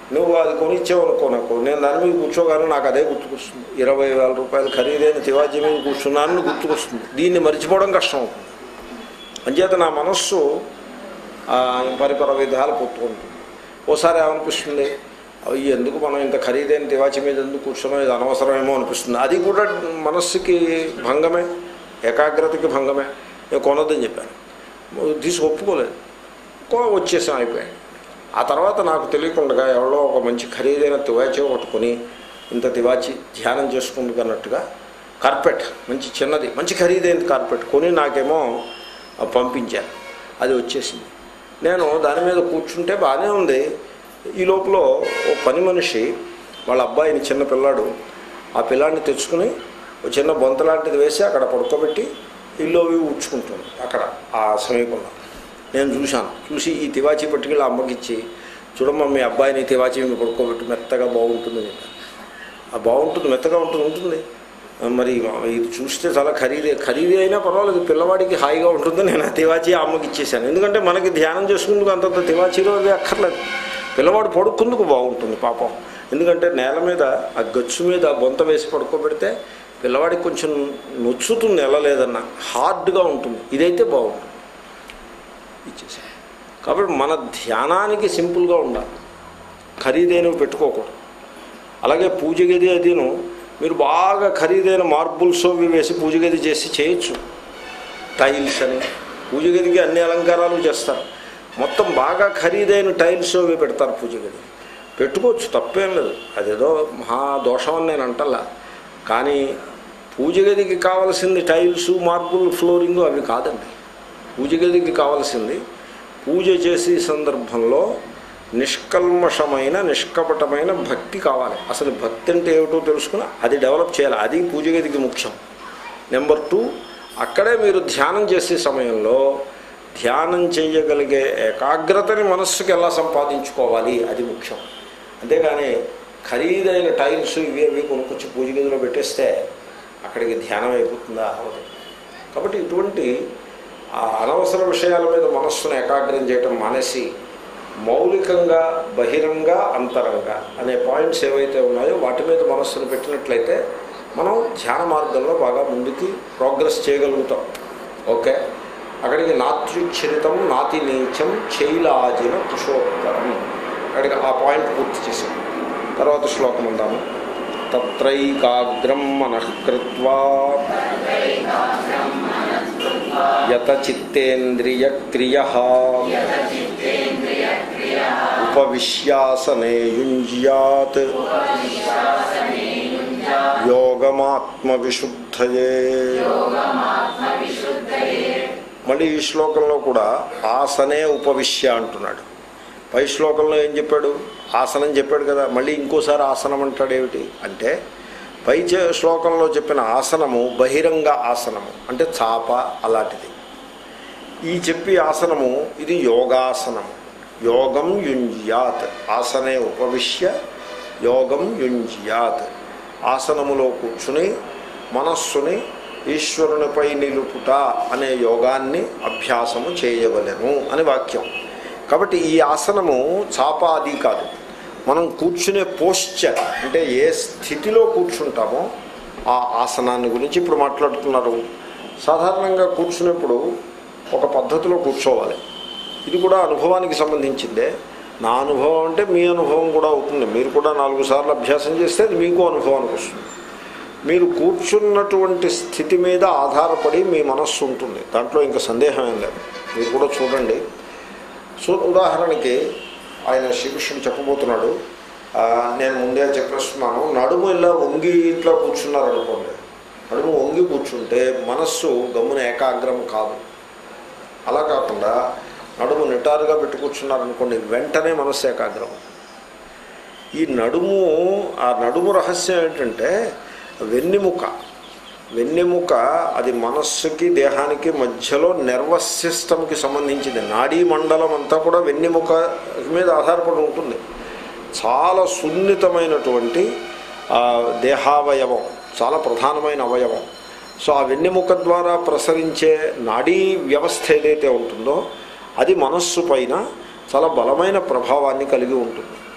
నువ్వు అది కొనిచ్చావు అనుకో నాకు నేను దాని మీద కూర్చోగానే నాకు అదే గుర్తుకొస్తుంది ఇరవై వేల రూపాయలు ఖరీదైన తివాజీ మీద కూర్చున్నానని గుర్తుకొస్తుంది దీన్ని మర్చిపోవడం కష్టం అవుతుంది అంచేత నా మనస్సు ఆ, పరిపర విధాలు పుట్టుకుంటుంది ఓసారి ఏమనిపిస్తుంది అవి ఎందుకు మనం ఇంత ఖరీదైన తివాచి మీద ఎందుకు కూర్చున్నాం ఇది అనవసరమేమో అనిపిస్తుంది అది కూడా మనస్సుకి భంగమే ఏకాగ్రతకి భంగమే నేను కొనొద్దని చెప్పాను తీసి ఒప్పుకోలేదు కో వచ్చేసాం అయిపోయాయి ఆ తర్వాత నాకు తెలియకుండా ఎవరో ఒక మంచి ఖరీదైన తివాచి ఒకటి కొని ఇంత తివాచి ధ్యానం చేసుకుందుకు అన్నట్టుగా కార్పెట్ మంచి చిన్నది మంచి ఖరీదైన కార్పెట్ కొని నాకేమో ఆ, పంపించారు అది వచ్చేసింది నేను దాని మీద కూర్చుంటే బాగానే ఉంది ఈ లోపల ఓ పని మనిషి వాళ్ళ అబ్బాయిని చిన్న పిల్లాడు ఆ పిల్లాడిని తెచ్చుకుని ఒక చిన్న బొంత లాంటిది వేసి అక్కడ పడుకోబెట్టి ఇల్లు అవి ఉడ్చుకుంటుంది అక్కడ ఆ సమీపంలో నేను చూశాను చూసి ఈ తివాచీ పట్టుకెళ్ళి అమ్మకి ఇచ్చి చూడమ్మ మీ అబ్బాయిని తివాచీ మీద పడుకోబెట్టి మెత్తగా బాగుంటుంది అని చెప్పాను ఆ బాగుంటుంది మెత్తగా ఉంటుంది ఉంటుంది మరి ఇది చూస్తే చాలా ఖరీదే ఖరీదే అయినా పర్వాలేదు పిల్లవాడికి హాయిగా ఉంటుంది నేను ఆ తివాచీ ఆ అమ్మకి ఇచ్చేసాను ఎందుకంటే మనకి ధ్యానం చేసుకుందుకు అంతంత తివాచీలో అవి అక్కర్లేదు పిల్లవాడు పడుకుందుకు బాగుంటుంది పాపం ఎందుకంటే నేల మీద ఆ గచ్చు మీద బొంత వేసి పడుకోబెడితే పిల్లవాడికి కొంచెం నొచ్చుతుంది ఎలా లేదన్నా హార్డ్గా ఉంటుంది ఇదైతే బాగుంటుంది ఇచ్చేసాను కాబట్టి మన ధ్యానానికి సింపుల్గా ఉండాలి ఖరీదైనవి పెట్టుకోకూడదు అలాగే పూజ గది అదిను మీరు బాగా ఖరీదైన మార్బుల్స్ అవి వేసి పూజ గది చేసి చేయొచ్చు టైల్స్ అని పూజ గదికి అన్ని అలంకారాలు చేస్తారు మొత్తం బాగా ఖరీదైన టైల్స్ అవి పెడతారు పూజ గది పెట్టుకోవచ్చు తప్పేం లేదు అదేదో మహా దోషం అని నేను అంటల్లా కానీ పూజ గదికి కావలసింది టైల్స్ మార్బుల్ ఫ్లోరింగ్ అవి కాదండి పూజ గదికి కావలసింది పూజ చేసే సందర్భంలో నిష్కల్మషమైన నిష్కపటమైన భక్తి కావాలి అసలు భక్తి అంటే ఏమిటో తెలుసుకుని అది డెవలప్ చేయాలి అది పూజ గదికి ముఖ్యం నెంబర్ టూ అక్కడే మీరు ధ్యానం చేసే సమయంలో ధ్యానం చేయగలిగే ఏకాగ్రతని మనస్సుకి ఎలా సంపాదించుకోవాలి అది ముఖ్యం అంతేగాని ఖరీదైన టైల్స్ ఇవి అవి కొనుక్కొచ్చి పూజ గదిలో పెట్టేస్తే అక్కడికి ధ్యానం అయిపోతుందా అవదు కాబట్టి ఇటువంటి ఆ అనవసర విషయాల మీద మనస్సును ఏకాగ్రం చేయటం మానేసి మౌలికంగా బహిరంగ అంతరంగా అనే పాయింట్స్ ఏవైతే ఉన్నాయో వాటి మీద మనస్సును పెట్టినట్లయితే మనం ధ్యాన మార్గంలో బాగా ముందుకి ప్రోగ్రెస్ చేయగలుగుతాం ఓకే అక్కడికి నాత్యుచ్చరితం నాతి నీచం చైలాజిన కుషోత్తరం అక్కడికి ఆ పాయింట్ పూర్తి చేసాం తర్వాత శ్లోకం ఉందాము తత్రైకాగ్రం మనఃకృత్వా యత చిత్తేంద్రియ క్రియ ఉపవిశ్యాసనే యుంజ్యాత్ యోగమాత్మ విశుద్ధయే మళ్ళీ ఈ శ్లోకంలో కూడా ఆసనే ఉపవిశ్య అంటున్నాడు పై శ్లోకంలో ఏం చెప్పాడు ఆసనం చెప్పాడు కదా మళ్ళీ ఇంకోసారి ఆసనం అంటాడు ఏమిటి అంటే పై చే- శ్లోకంలో చెప్పిన ఆసనము బహిరంగ ఆసనము అంటే చాప అలాంటిది ఈ చెప్పి ఆసనము ఇది యోగాసనము యోగం యుంజ్యాత్ ఆసనే ఉపవిశ్య యోగం యుంజ్యాత్ ఆసనములో కూర్చుని మనస్సుని ఈశ్వరునిపై నిలుపుట అనే యోగాన్ని అభ్యాసము చేయవలెను అని వాక్యం కాబట్టి ఈ ఆసనము చాపాది కాదు మనం కూర్చునే పోస్చర్ అంటే ఏ స్థితిలో కూర్చుంటామో ఆ ఆసనాన్ని గురించి ఇప్పుడు మాట్లాడుతున్నారు సాధారణంగా కూర్చున్నప్పుడు ఒక పద్ధతిలో కూర్చోవాలి ఇది కూడా అనుభవానికి సంబంధించిందే నా అనుభవం అంటే మీ అనుభవం కూడా అవుతుంది మీరు కూడా నాలుగు సార్లు అభ్యాసం చేస్తే అది మీకు అనుభవానికి వస్తుంది మీరు కూర్చున్నటువంటి స్థితి మీద ఆధారపడి మీ మనస్సు ఉంటుంది దాంట్లో ఇంకా సందేహం ఏం లేదు మీరు కూడా చూడండి సో ఉదాహరణకి ఆయన శ్రీకృష్ణుడు చెప్పబోతున్నాడు ఆ, నేను ముందే చెప్పేస్తున్నాను నడుము ఇలా వంగి ఇట్లా కూర్చున్నారనుకోండి నడుము వంగి కూర్చుంటే మనస్సు గమ్మున ఏకాగ్రం కాదు అలా కాకుండా నడుము నిటారుగా పెట్టి కూర్చున్నారనుకోండి వెంటనే మనస్సు ఏకాగ్రం ఈ నడుము ఆ నడుము రహస్యం ఏంటంటే వెన్నెముక వెన్నెముక అది మనస్సుకి దేహానికి మధ్యలో నర్వస్ సిస్టమ్కి సంబంధించింది నాడీ మండలం అంతా కూడా వెన్నెముక మీద ఆధారపడి ఉంటుంది చాలా సున్నితమైనటువంటి ఆ, దేహావయవం చాలా ప్రధానమైన అవయవం సో ఆ వెన్నెముక ద్వారా ప్రసరించే నాడీ వ్యవస్థ ఏదైతే ఉంటుందో అది మనస్సు పైన చాలా బలమైన ప్రభావాన్ని కలిగి ఉంటుంది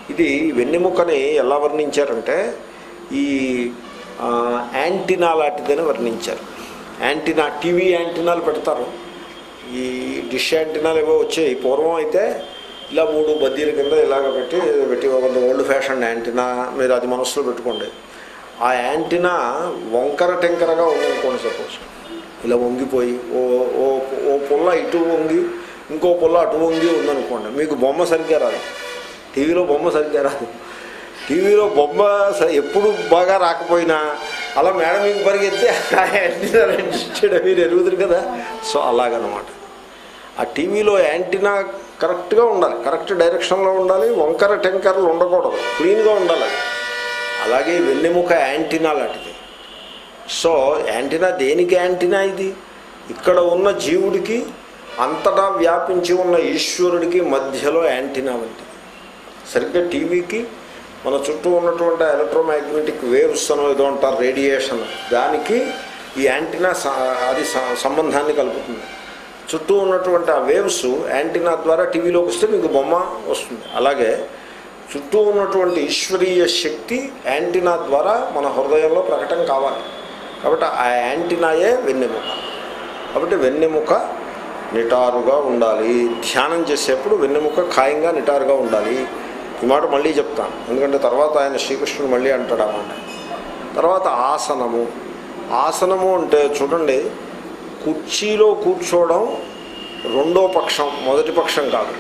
ఇది వెన్నెముకని ఎలా వర్ణించారంటే ఈ ఆ, యాంటీనా లాంటిదని వర్ణించారు యాంటీనా టీవీ యాంటీనాలు పెడతారు ఈ డిష్ యాంటీనాలు ఏవో వచ్చాయి పూర్వం అయితే ఇలా మూడు బద్దీల కింద ఇలాగ పెట్టి పెట్టి ఒక ఓల్డ్ ఫ్యాషన్ యాంటీనా మీరు అది మనసులో పెట్టుకోండి ఆ యాంటీనా వంకర టెంకరగా ఉందనుకోండి సపోజ్ ఇలా వంగిపోయి ఓ ఓ ఓ పుల్ల ఇటు వంగి ఇంకో పుల్ల అటు వంగి ఉందనుకోండి మీకు బొమ్మ సరిగ్గా రాదు టీవీలో బొమ్మ సరిగ్గా రాదు టీవీలో బొమ్మ స- ఎప్పుడు బాగా రాకపోయినా అలా మేడ మీకు పరిగెత్తి ఆ యాంటీనా రెండిచ్చాడు మీరు ఎరుగుదురు కదా సో అలాగనమాట ఆ టీవీలో యాంటీనా కరెక్ట్గా ఉండాలి కరెక్ట్ డైరెక్షన్లో ఉండాలి వంకర టెంకర్లు ఉండకూడదు క్లీన్గా ఉండాలి అది అలాగే వెన్నెముక యాంటీనా లాంటిది సో యాంటీనా దేనికి యాంటీనా ఇది ఇక్కడ ఉన్న జీవుడికి అంతటా వ్యాపించి ఉన్న ఈశ్వరుడికి మధ్యలో యాంటీనా వంటిది సరిగ్గా టీవీకి మన చుట్టూ ఉన్నటువంటి ఎలక్ట్రోమాగ్నెటిక్ వేవ్స్ అని ఏదో అంటారు రేడియేషన్ దానికి ఈ యాంటీనా స- అది స- సంబంధాన్ని కలుపుతుంది చుట్టూ ఉన్నటువంటి ఆ వేవ్స్ యాంటీనా ద్వారా టీవీలోకి వస్తే మీకు బొమ్మ వస్తుంది అలాగే చుట్టూ ఉన్నటువంటి ఈశ్వరీయ శక్తి యాంటీనా ద్వారా మన హృదయంలో ప్రకటన కావాలి కాబట్టి ఆ యాంటీనాయే వెన్నెముక కాబట్టి వెన్నెముక నిటారుగా ఉండాలి ధ్యానం చేసేప్పుడు వెన్నెముక ఖాయంగా నిటారుగా ఉండాలి ఈ మాట మళ్ళీ చెప్తాను ఎందుకంటే తర్వాత ఆయన శ్రీకృష్ణుడు మళ్ళీ అంటాడు అన్నమాట తర్వాత ఆసనము ఆసనము అంటే చూడండి కుర్చీలో కూర్చోవడం రెండో పక్షం మొదటి పక్షం కాదు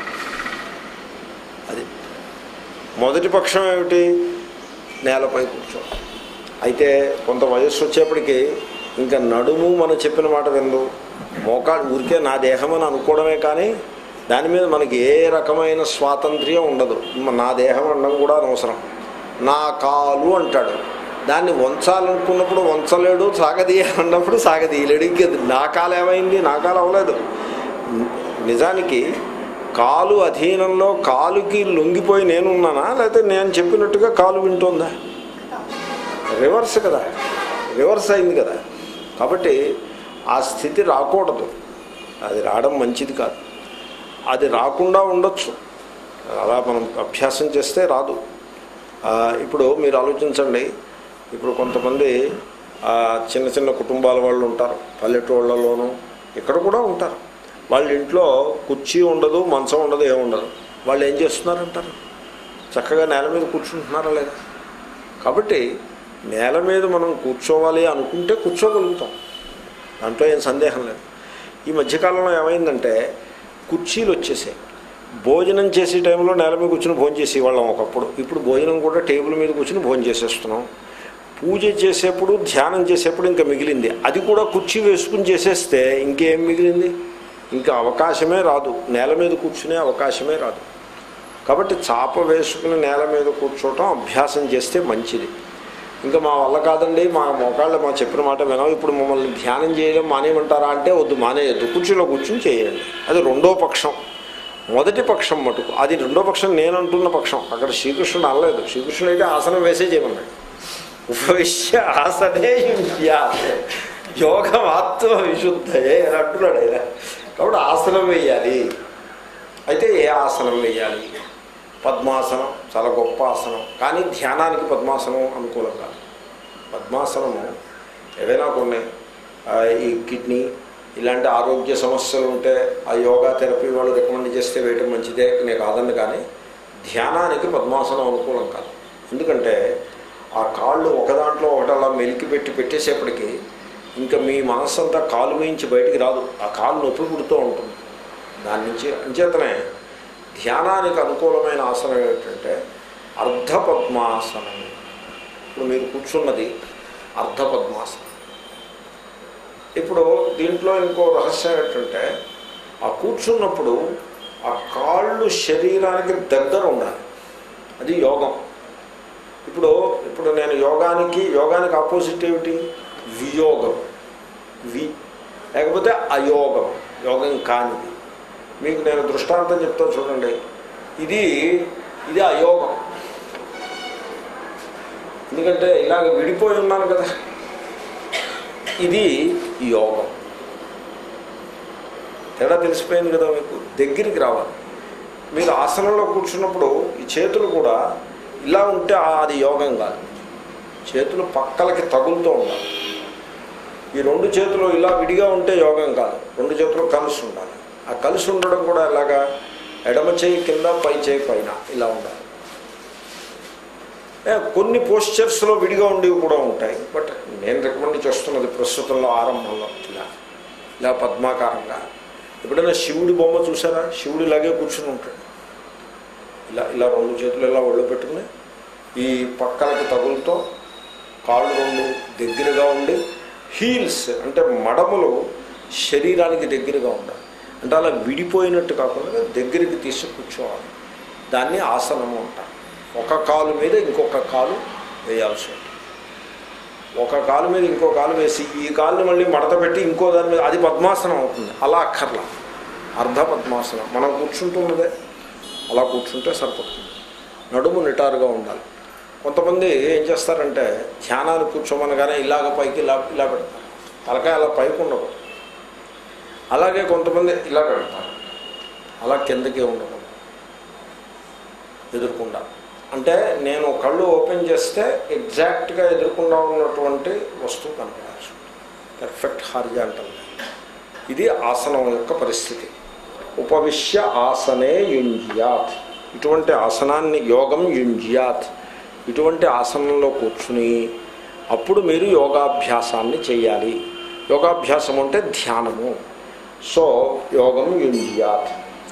అది మొదటి పక్షం ఏమిటి నేలపై కూర్చోవడం అయితే కొంత వయస్సు వచ్చేప్పటికి ఇంకా నడుము మనం చెప్పిన మాట విందు మోకాలు ఊరికే నా దేహం అని అనుకోవడమే కానీ దాని మీద మనకి ఏ రకమైన స్వాతంత్ర్యం ఉండదు మ- నా దేహం అనడం కూడా అనవసరం నా కాలు అంటాడు దాన్ని వంచాలనుకున్నప్పుడు వంచలేడు సాగదీయ అన్నప్పుడు సాగదీయలేడు ఇంక నా కాలు ఏమైంది నా కాలు అవ్వలేదు ని- నిజానికి కాలు అధీనంలో కాలుకి లొంగిపోయి నేనున్నానా లేకపోతే నేను చెప్పినట్టుగా కాలు వింటోందా రివర్స్ కదా రివర్స్ అయింది కదా కాబట్టి ఆ స్థితి రాకూడదు అది రావడం మంచిది కాదు అది రాకుండా ఉండొచ్చు అలా మనం అభ్యాసం చేస్తే రాదు ఆ, ఇప్పుడు మీరు ఆలోచించండి ఇప్పుడు కొంతమంది ఆ, చిన్న చిన్న కుటుంబాల వాళ్ళు ఉంటారు పల్లెటూళ్ళలోనూ ఇక్కడ కూడా ఉంటారు వాళ్ళ ఇంట్లో కుర్చీ ఉండదు మంచం ఉండదు ఏముండదు వాళ్ళు ఏం చేస్తున్నారంటారు చక్కగా నేల మీద కూర్చుంటున్నారా లేదా కాబట్టి నేల మీద మనం కూర్చోవాలి అనుకుంటే కూర్చోగలుగుతాం దాంట్లో ఏం సందేహం లేదు ఈ మధ్యకాలంలో ఏమైందంటే కుర్చీలు వచ్చేసాయి భోజనం చేసే టైంలో నేల మీద కూర్చుని భోజనం చేసేవాళ్ళం ఒకప్పుడు ఇప్పుడు భోజనం కూడా టేబుల్ మీద కూర్చుని భోజనం చేసేస్తున్నాం పూజ చేసేప్పుడు ధ్యానం చేసేప్పుడు ఇంకా మిగిలింది అది కూడా కుర్చీ వేసుకుని చేసేస్తే ఇంకేం మిగిలింది ఇంకా అవకాశమే రాదు నేల మీద కూర్చునే అవకాశమే రాదు కాబట్టి చాప వేసుకుని నేల మీద కూర్చోవటం అభ్యాసం చేస్తే మంచిది ఇంకా మా వల్ల కాదండి మా మోకాళ్ళు మా చెప్పిన మాట వినాం ఇప్పుడు మమ్మల్ని ధ్యానం చేయడం మానేయమంటారా అంటే వద్దు మానేయద్దు కుర్చీలో కూర్చుని చేయండి అది రెండో పక్షం మొదటి పక్షం మటుకు అది రెండో పక్షం నేను అంటున్న పక్షం అక్కడ శ్రీకృష్ణుడు అనలేదు శ్రీకృష్ణుడు అయితే ఆసనం వేసే చేయమన్నాడు ఉపవిశ్య ఆసనే యుజ్యాత్. యోగం ఆత్మ విశుద్ధయే అని అంటున్నాడు ఆయన కాబట్టి ఆసనం వేయాలి అయితే ఏ ఆసనం వేయాలి పద్మాసనం చాలా గొప్ప ఆసనం కానీ ధ్యానానికి పద్మాసనం అనుకూలం కాదు పద్మాసనము ఏవైనా కొన్ని ఆ, ఈ కిడ్నీ ఇలాంటి ఆరోగ్య సమస్యలు ఉంటే ఆ యోగా థెరపీ వాళ్ళు రికమెండ్ చేస్తే వేయటం మంచిదే నేను కాదండి కానీ ధ్యానానికి పద్మాసనం అనుకూలం కాదు ఎందుకంటే ఆ కాళ్ళు ఒకదాంట్లో ఒకటి అలా మెలికి పెట్టి పెట్టేసేపటికి ఇంకా మీ మనస్సంతా కాలు వేయించి బయటికి రాదు ఆ కాలు నొప్పి పుడుతూ ఉంటుంది దాని నుంచి అంచేతనే ధ్యానానికి అనుకూలమైన ఆసనం ఏమిటంటే అర్ధ పద్మాసనం ఇప్పుడు మీరు కూర్చున్నది అర్ధ పద్మాసనం ఇప్పుడు దీంట్లో ఇంకో రహస్యం ఏంటంటే ఆ కూర్చున్నప్పుడు ఆ కాళ్ళు శరీరానికి దగ్గర ఉండాలి అది యోగం ఇప్పుడు ఇప్పుడు నేను యోగానికి యోగానికి ఆపోజిట్ ఏమిటి వియోగం వి లేకపోతే అయోగం యోగం కానిది మీకు నేను దృష్టాంతం చెప్తా చూడండి ఇది ఇది అయోగం ఎందుకంటే ఇలాగ విడిపోయి ఉన్నాను కదా ఇది యోగం తేడా తెలిసిపోయింది కదా మీకు దగ్గరికి రావాలి మీరు ఆసనంలో కూర్చున్నప్పుడు ఈ చేతులు కూడా ఇలా ఉంటే ఆ- అది యోగం కాదు చేతులు పక్కలకి తగులుతూ ఉండాలి ఈ రెండు చేతులు ఇలా విడిగా ఉంటే యోగం కాదు రెండు చేతులు కలిసి ఉండాలి ఆ కలిసి ఉండడం కూడా ఎలాగా ఎడమ చేయి కింద పై చేయి పైన ఇలా ఉండాలి ఏ, కొన్ని పోస్చర్స్లో విడిగా ఉండేవి కూడా ఉంటాయి బట్ నేను రికమెండ్ చేస్తున్నది ప్రస్తుతంలో ఆరంభంలో ఇలా ఇలా పద్మాకారంగా ఎప్పుడైనా శివుడి బొమ్మ చూసారా శివుడు ఇలాగే కూర్చుని ఉంటాడు ఇలా ఇలా రెండు చేతులు ఇలా ఒళ్ళు పెట్టుకుని ఈ పక్కలకి తగులుతో కాళ్ళు రెండు దగ్గరగా ఉండి హీల్స్ అంటే మడములు శరీరానికి దగ్గరగా ఉండాలి అంటే అలా విడిపోయినట్టు కాకుండా దగ్గరికి తీసి కూర్చోవాలి దాన్ని ఆసనము అంటారు ఒక కాలు మీద ఇంకొక కాలు వేయాల్సి ఉంటుంది ఒక కాలు మీద ఇంకో కాలు వేసి ఈ కాలుని మళ్ళీ మడత పెట్టి ఇంకో దాని మీద అది పద్మాసనం అవుతుంది అలా అక్కర్లా అర్ధ పద్మాసనం మనం కూర్చుంటున్నదే అలా కూర్చుంటే సరిపడుతుంది నడుము నిటారుగా ఉండాలి కొంతమంది ఏం చేస్తారంటే ధ్యానాన్ని కూర్చోమనగానే ఇలాగ పైకి ఇలా ఇలా పెడతారు తలకాయ అలా పైకి ఉండకూడదు అలాగే కొంతమంది ఇలా పెడతారు అలా కిందకి ఉండకూడదు ఎదుర్కొండా అంటే నేను కళ్ళు ఓపెన్ చేస్తే ఎగ్జాక్ట్గా ఎదుర్కొండా ఉన్నటువంటి వస్తువు కనపడాల్సి ఉంటుంది పర్ఫెక్ట్ హారిజాంటల్ ఇది ఆసనం యొక్క పరిస్థితి ఉపవిశ్య ఆసనే యుంజ్యాత్ ఇటువంటి ఆసనాన్ని యోగం యుంజ్యాత్ ఇటువంటి ఆసనంలో కూర్చుని అప్పుడు మీరు యోగాభ్యాసాన్ని చేయాలి యోగాభ్యాసం అంటే ధ్యానము సో యోగం యుంజ్యాత్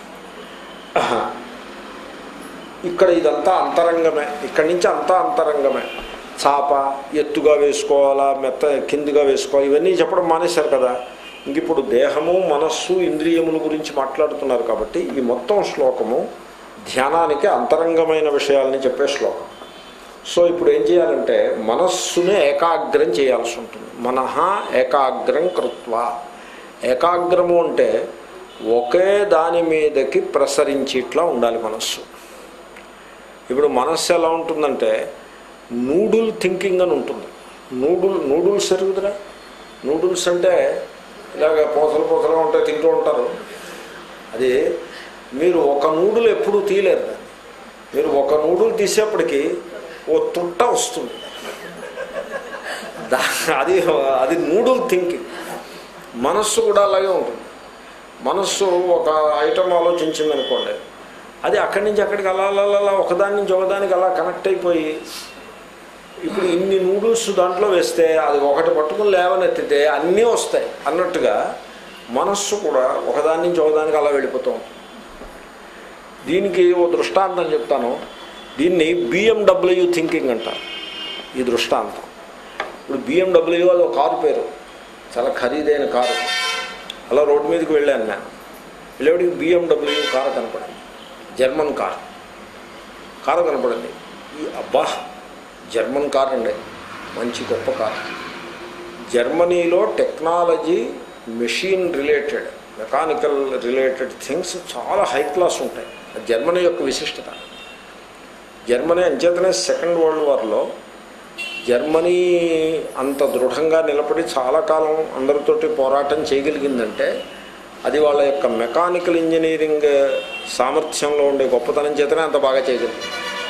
ఇక్కడ ఇదంతా అంతరంగమే ఇక్కడి నుంచి అంతా అంతరంగమే చాప ఎత్తుగా వేసుకోవాలా మెత్త కిందిగా వేసుకోవాలి ఇవన్నీ చెప్పడం మానేశారు కదా ఇంక ఇప్పుడు దేహము మనస్సు ఇంద్రియముల గురించి మాట్లాడుతున్నారు కాబట్టి ఈ మొత్తం శ్లోకము ధ్యానానికి అంతరంగమైన విషయాలని చెప్పే శ్లోకం సో ఇప్పుడు ఏం చేయాలంటే మనస్సుని ఏకాగ్రం చేయాల్సి ఉంటుంది మనహ ఏకాగ్రం కృత్వ ఏకాగ్రము అంటే ఒకే దాని మీదకి ప్రసరించేట్లా ఉండాలి మనస్సు ఇప్పుడు మనస్సు ఎలా ఉంటుందంటే నూడుల్ థింకింగ్ అని ఉంటుంది నూడుల్ నూడుల్స్ ఎరుగుదరా నూడుల్స్ అంటే ఇలాగ పూసలు పూసలుగా ఉంటాయి తింటూ ఉంటారు అది మీరు ఒక నూడుల్ ఎప్పుడూ తీయలేరు దాన్ని మీరు ఒక నూడుల్ తీసేప్పటికి ఓ తుట్ట వస్తుంది దా- అది అది నూడుల్ థింకింగ్ మనస్సు కూడా అలాగే ఉంటుంది మనస్సు ఒక ఐటమ్ ఆలోచించింది అనుకోండి అది అక్కడి నుంచి అక్కడికి అలా అలా అలా అలా ఒకదాని నుంచి ఒకదానికి అలా కనెక్ట్ అయిపోయి ఇప్పుడు ఇన్ని నూడిల్స్ దాంట్లో వేస్తే అది ఒకటి పట్టుకుని లేవనెత్తితే అన్నీ వస్తాయి అన్నట్టుగా మనస్సు కూడా ఒకదాని నుంచి ఒకదానికి అలా వెళ్ళిపోతూ ఉంటుంది దీనికి ఓ దృష్టాంతం చెప్తాను దీన్ని బిఎండబ్ల్యూ థింకింగ్ అంటారు ఈ దృష్టాంతం ఇప్పుడు బిఎండబ్ల్యూ అది ఒక కారు పేరు చాలా ఖరీదైన కారు అలా రోడ్డు మీదకి వెళ్ళాను నేను వెళ్ళేవాడికి బిఎండబ్ల్యూ కారు కనపడింది జర్మన్ కార్ కారు కనపడింది ఈ అబ్బా జర్మన్ కార్ అండి మంచి గొప్ప కార్ జర్మనీలో technology machine related mechanical related things చాలా హై క్లాస్ ఉంటాయి అది జర్మనీ యొక్క విశిష్టత జర్మనీ అంచేతనే సెకండ్ వరల్డ్ వార్లో జర్మనీ అంత దృఢంగా నిలబడి చాలా కాలం అందరితోటి పోరాటం చేయగలిగిందంటే అది వాళ్ళ యొక్క మెకానికల్ ఇంజనీరింగ్ సామర్థ్యంలో ఉండే గొప్పతనం చేతనే అంత బాగా చేయగలిగింది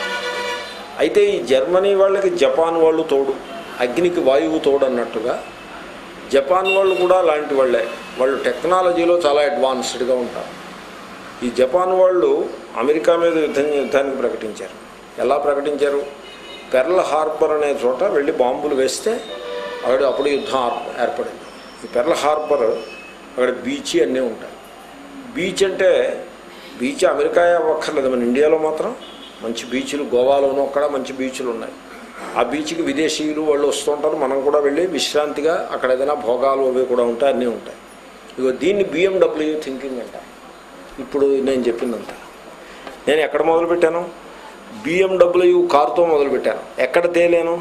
అయితే ఈ జర్మనీ వాళ్ళకి జపాన్ వాళ్ళు తోడు అగ్నికి వాయువు తోడు అన్నట్టుగా జపాన్ వాళ్ళు కూడా అలాంటి వాళ్ళే వాళ్ళు టెక్నాలజీలో చాలా అడ్వాన్స్డ్గా ఉంటారు ఈ జపాన్ వాళ్ళు అమెరికా మీద యుద్ధం యుద్ధానికి ప్రకటించారు ఎలా ప్రకటించారు పెర్ల్ హార్బర్ అనే చోట వెళ్ళి బాంబులు వేస్తే అక్కడ అప్పుడు యుద్ధం ఆర్- ఏర్పడింది ఈ పెర్ల్ హార్బర్ అక్కడ బీచ్ అన్నీ ఉంటాయి బీచ్ అంటే బీచ్ అమెరికా అవ్వక్కర్లేదు మన ఇండియాలో మాత్రం మంచి బీచ్లు గోవాలోనూ అక్కడ మంచి బీచ్లు ఉన్నాయి ఆ బీచ్కి విదేశీయులు వాళ్ళు వస్తుంటారు మనం కూడా వెళ్ళి విశ్రాంతిగా అక్కడ ఏదైనా భోగాలు అవి కూడా ఉంటాయి అన్నీ ఉంటాయి ఇగో దీన్ని బిఎండబ్ల్యూ థింకింగ్ అంటారు ఇప్పుడు నేను చెప్పిందంతా నేను ఎక్కడ మొదలుపెట్టాను బిఎండబ్ల్యూ కారుతో మొదలుపెట్టాను ఎక్కడ తేలేను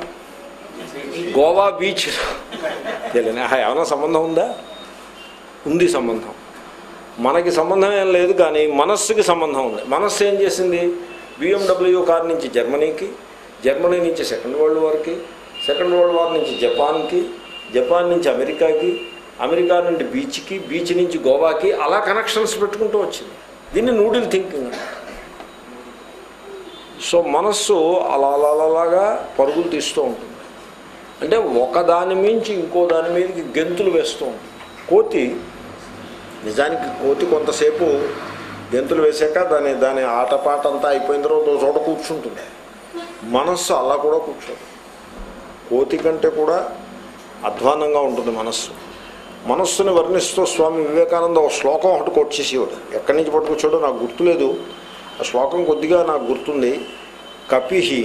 గోవా బీచ్ తేలేను ఆహా, ఏమైనా సంబంధం ఉందా ఉంది సంబంధం మనకి సంబంధం ఏం లేదు కానీ మనస్సుకి సంబంధం ఉంది మనస్సు ఏం చేసింది బిఎండబ్ల్యూ కార్ నుంచి జర్మనీకి జర్మనీ నుంచి సెకండ్ వరల్డ్ వార్కి సెకండ్ వరల్డ్ వార్ నుంచి జపాన్కి జపాన్ నుంచి అమెరికాకి అమెరికా నుండి బీచ్కి బీచ్ నుంచి గోవాకి అలా కనెక్షన్స్ పెట్టుకుంటూ వచ్చింది దీన్ని నూడిల్ థింకింగ్ అంటారు. సో మనస్సు అలా అలా అలాగా పరుగులు తీస్తూ ఉంటుంది అంటే ఒక దాని మించి ఇంకో దాని మీదకి గెంతులు వేస్తూ ఉంటుంది కోతి నిజానికి కోతి కొంతసేపు గెంతులు వేసాక దాని దాని ఆటపాట అంతా అయిపోయిన తర్వాత ఒక చోట కూర్చుంటుంది మనస్సు అలా కూడా కూర్చోదు కోతి కంటే కూడా అధ్వానంగా ఉంటుంది మనస్సు మనస్సుని వర్ణిస్తూ స్వామి వివేకానంద ఒక శ్లోకం ఒకటి కొట్టేసేవాడు ఎక్కడి నుంచి పట్టుకొచ్చాడో నాకు గుర్తులేదు ఆ శ్లోకం కొద్దిగా నాకు గుర్తుంది కపిహి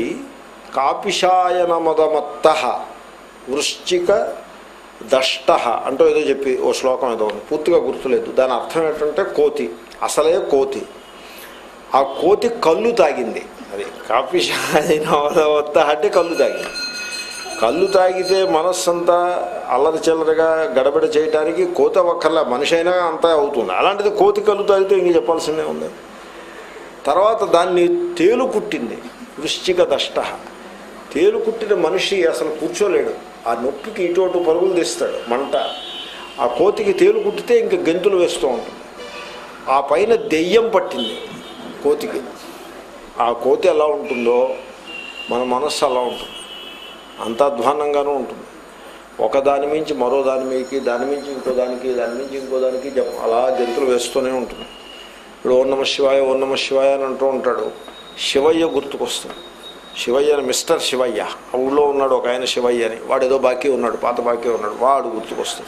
కాపిషాయనమదమత్త వృశ్చిక దష్ట అంటూ ఏదో చెప్పి ఓ శ్లోకం ఏదో ఉంది పూర్తిగా గుర్తులేదు దాని అర్థం ఏంటంటే కోతి అసలే కోతి ఆ కోతి కళ్ళు తాగింది అది కాపిషాయనమదమత్త అంటే కళ్ళు తాగింది కళ్ళు తాగితే మనస్సంతా అల్లరి చిల్లరగా గడబిడ చేయడానికి కోత ఒక్కర్లా మనిషి అయినా అంతా అవుతుంది అలాంటిది కోతి కళ్ళు తాగితే ఇంక చెప్పాల్సిందే ఉంది తర్వాత దాన్ని తేలు కుట్టింది వృశ్చిక దష్ట తేలు కుట్టిన మనిషి అసలు కూర్చోలేడు ఆ నొప్పికి ఇటు అటు పరుగులు తీస్తాడు మంట ఆ కోతికి తేలు కుట్టితే ఇంక గెంతులు వేస్తూ ఉంటుంది ఆ పైన దెయ్యం పట్టింది కోతికి ఆ కోతి ఎలా ఉంటుందో మన మనస్సు అలా ఉంటుంది అంత అధ్వాన్నంగానూ ఉంటుంది ఒక దాని మించి మరో దాని మీదకి దాని మించి ఇంకో దానికి దాని మించి ఇంకో దానికి జప- అలా గెంతులు వేస్తూనే ఉంటుంది ఇప్పుడు ఓం నమ శివాయ ఓం నమ శివాయ అని అంటూ ఉంటాడు శివయ్య గుర్తుకొస్తాడు శివయ్య అని మిస్టర్ శివయ్య ఆ ఊళ్ళో ఉన్నాడు ఒక ఆయన శివయ్య అని వాడు ఏదో బాకీ ఉన్నాడు పాత బాకీ ఉన్నాడు వాడు గుర్తుకొస్తాడు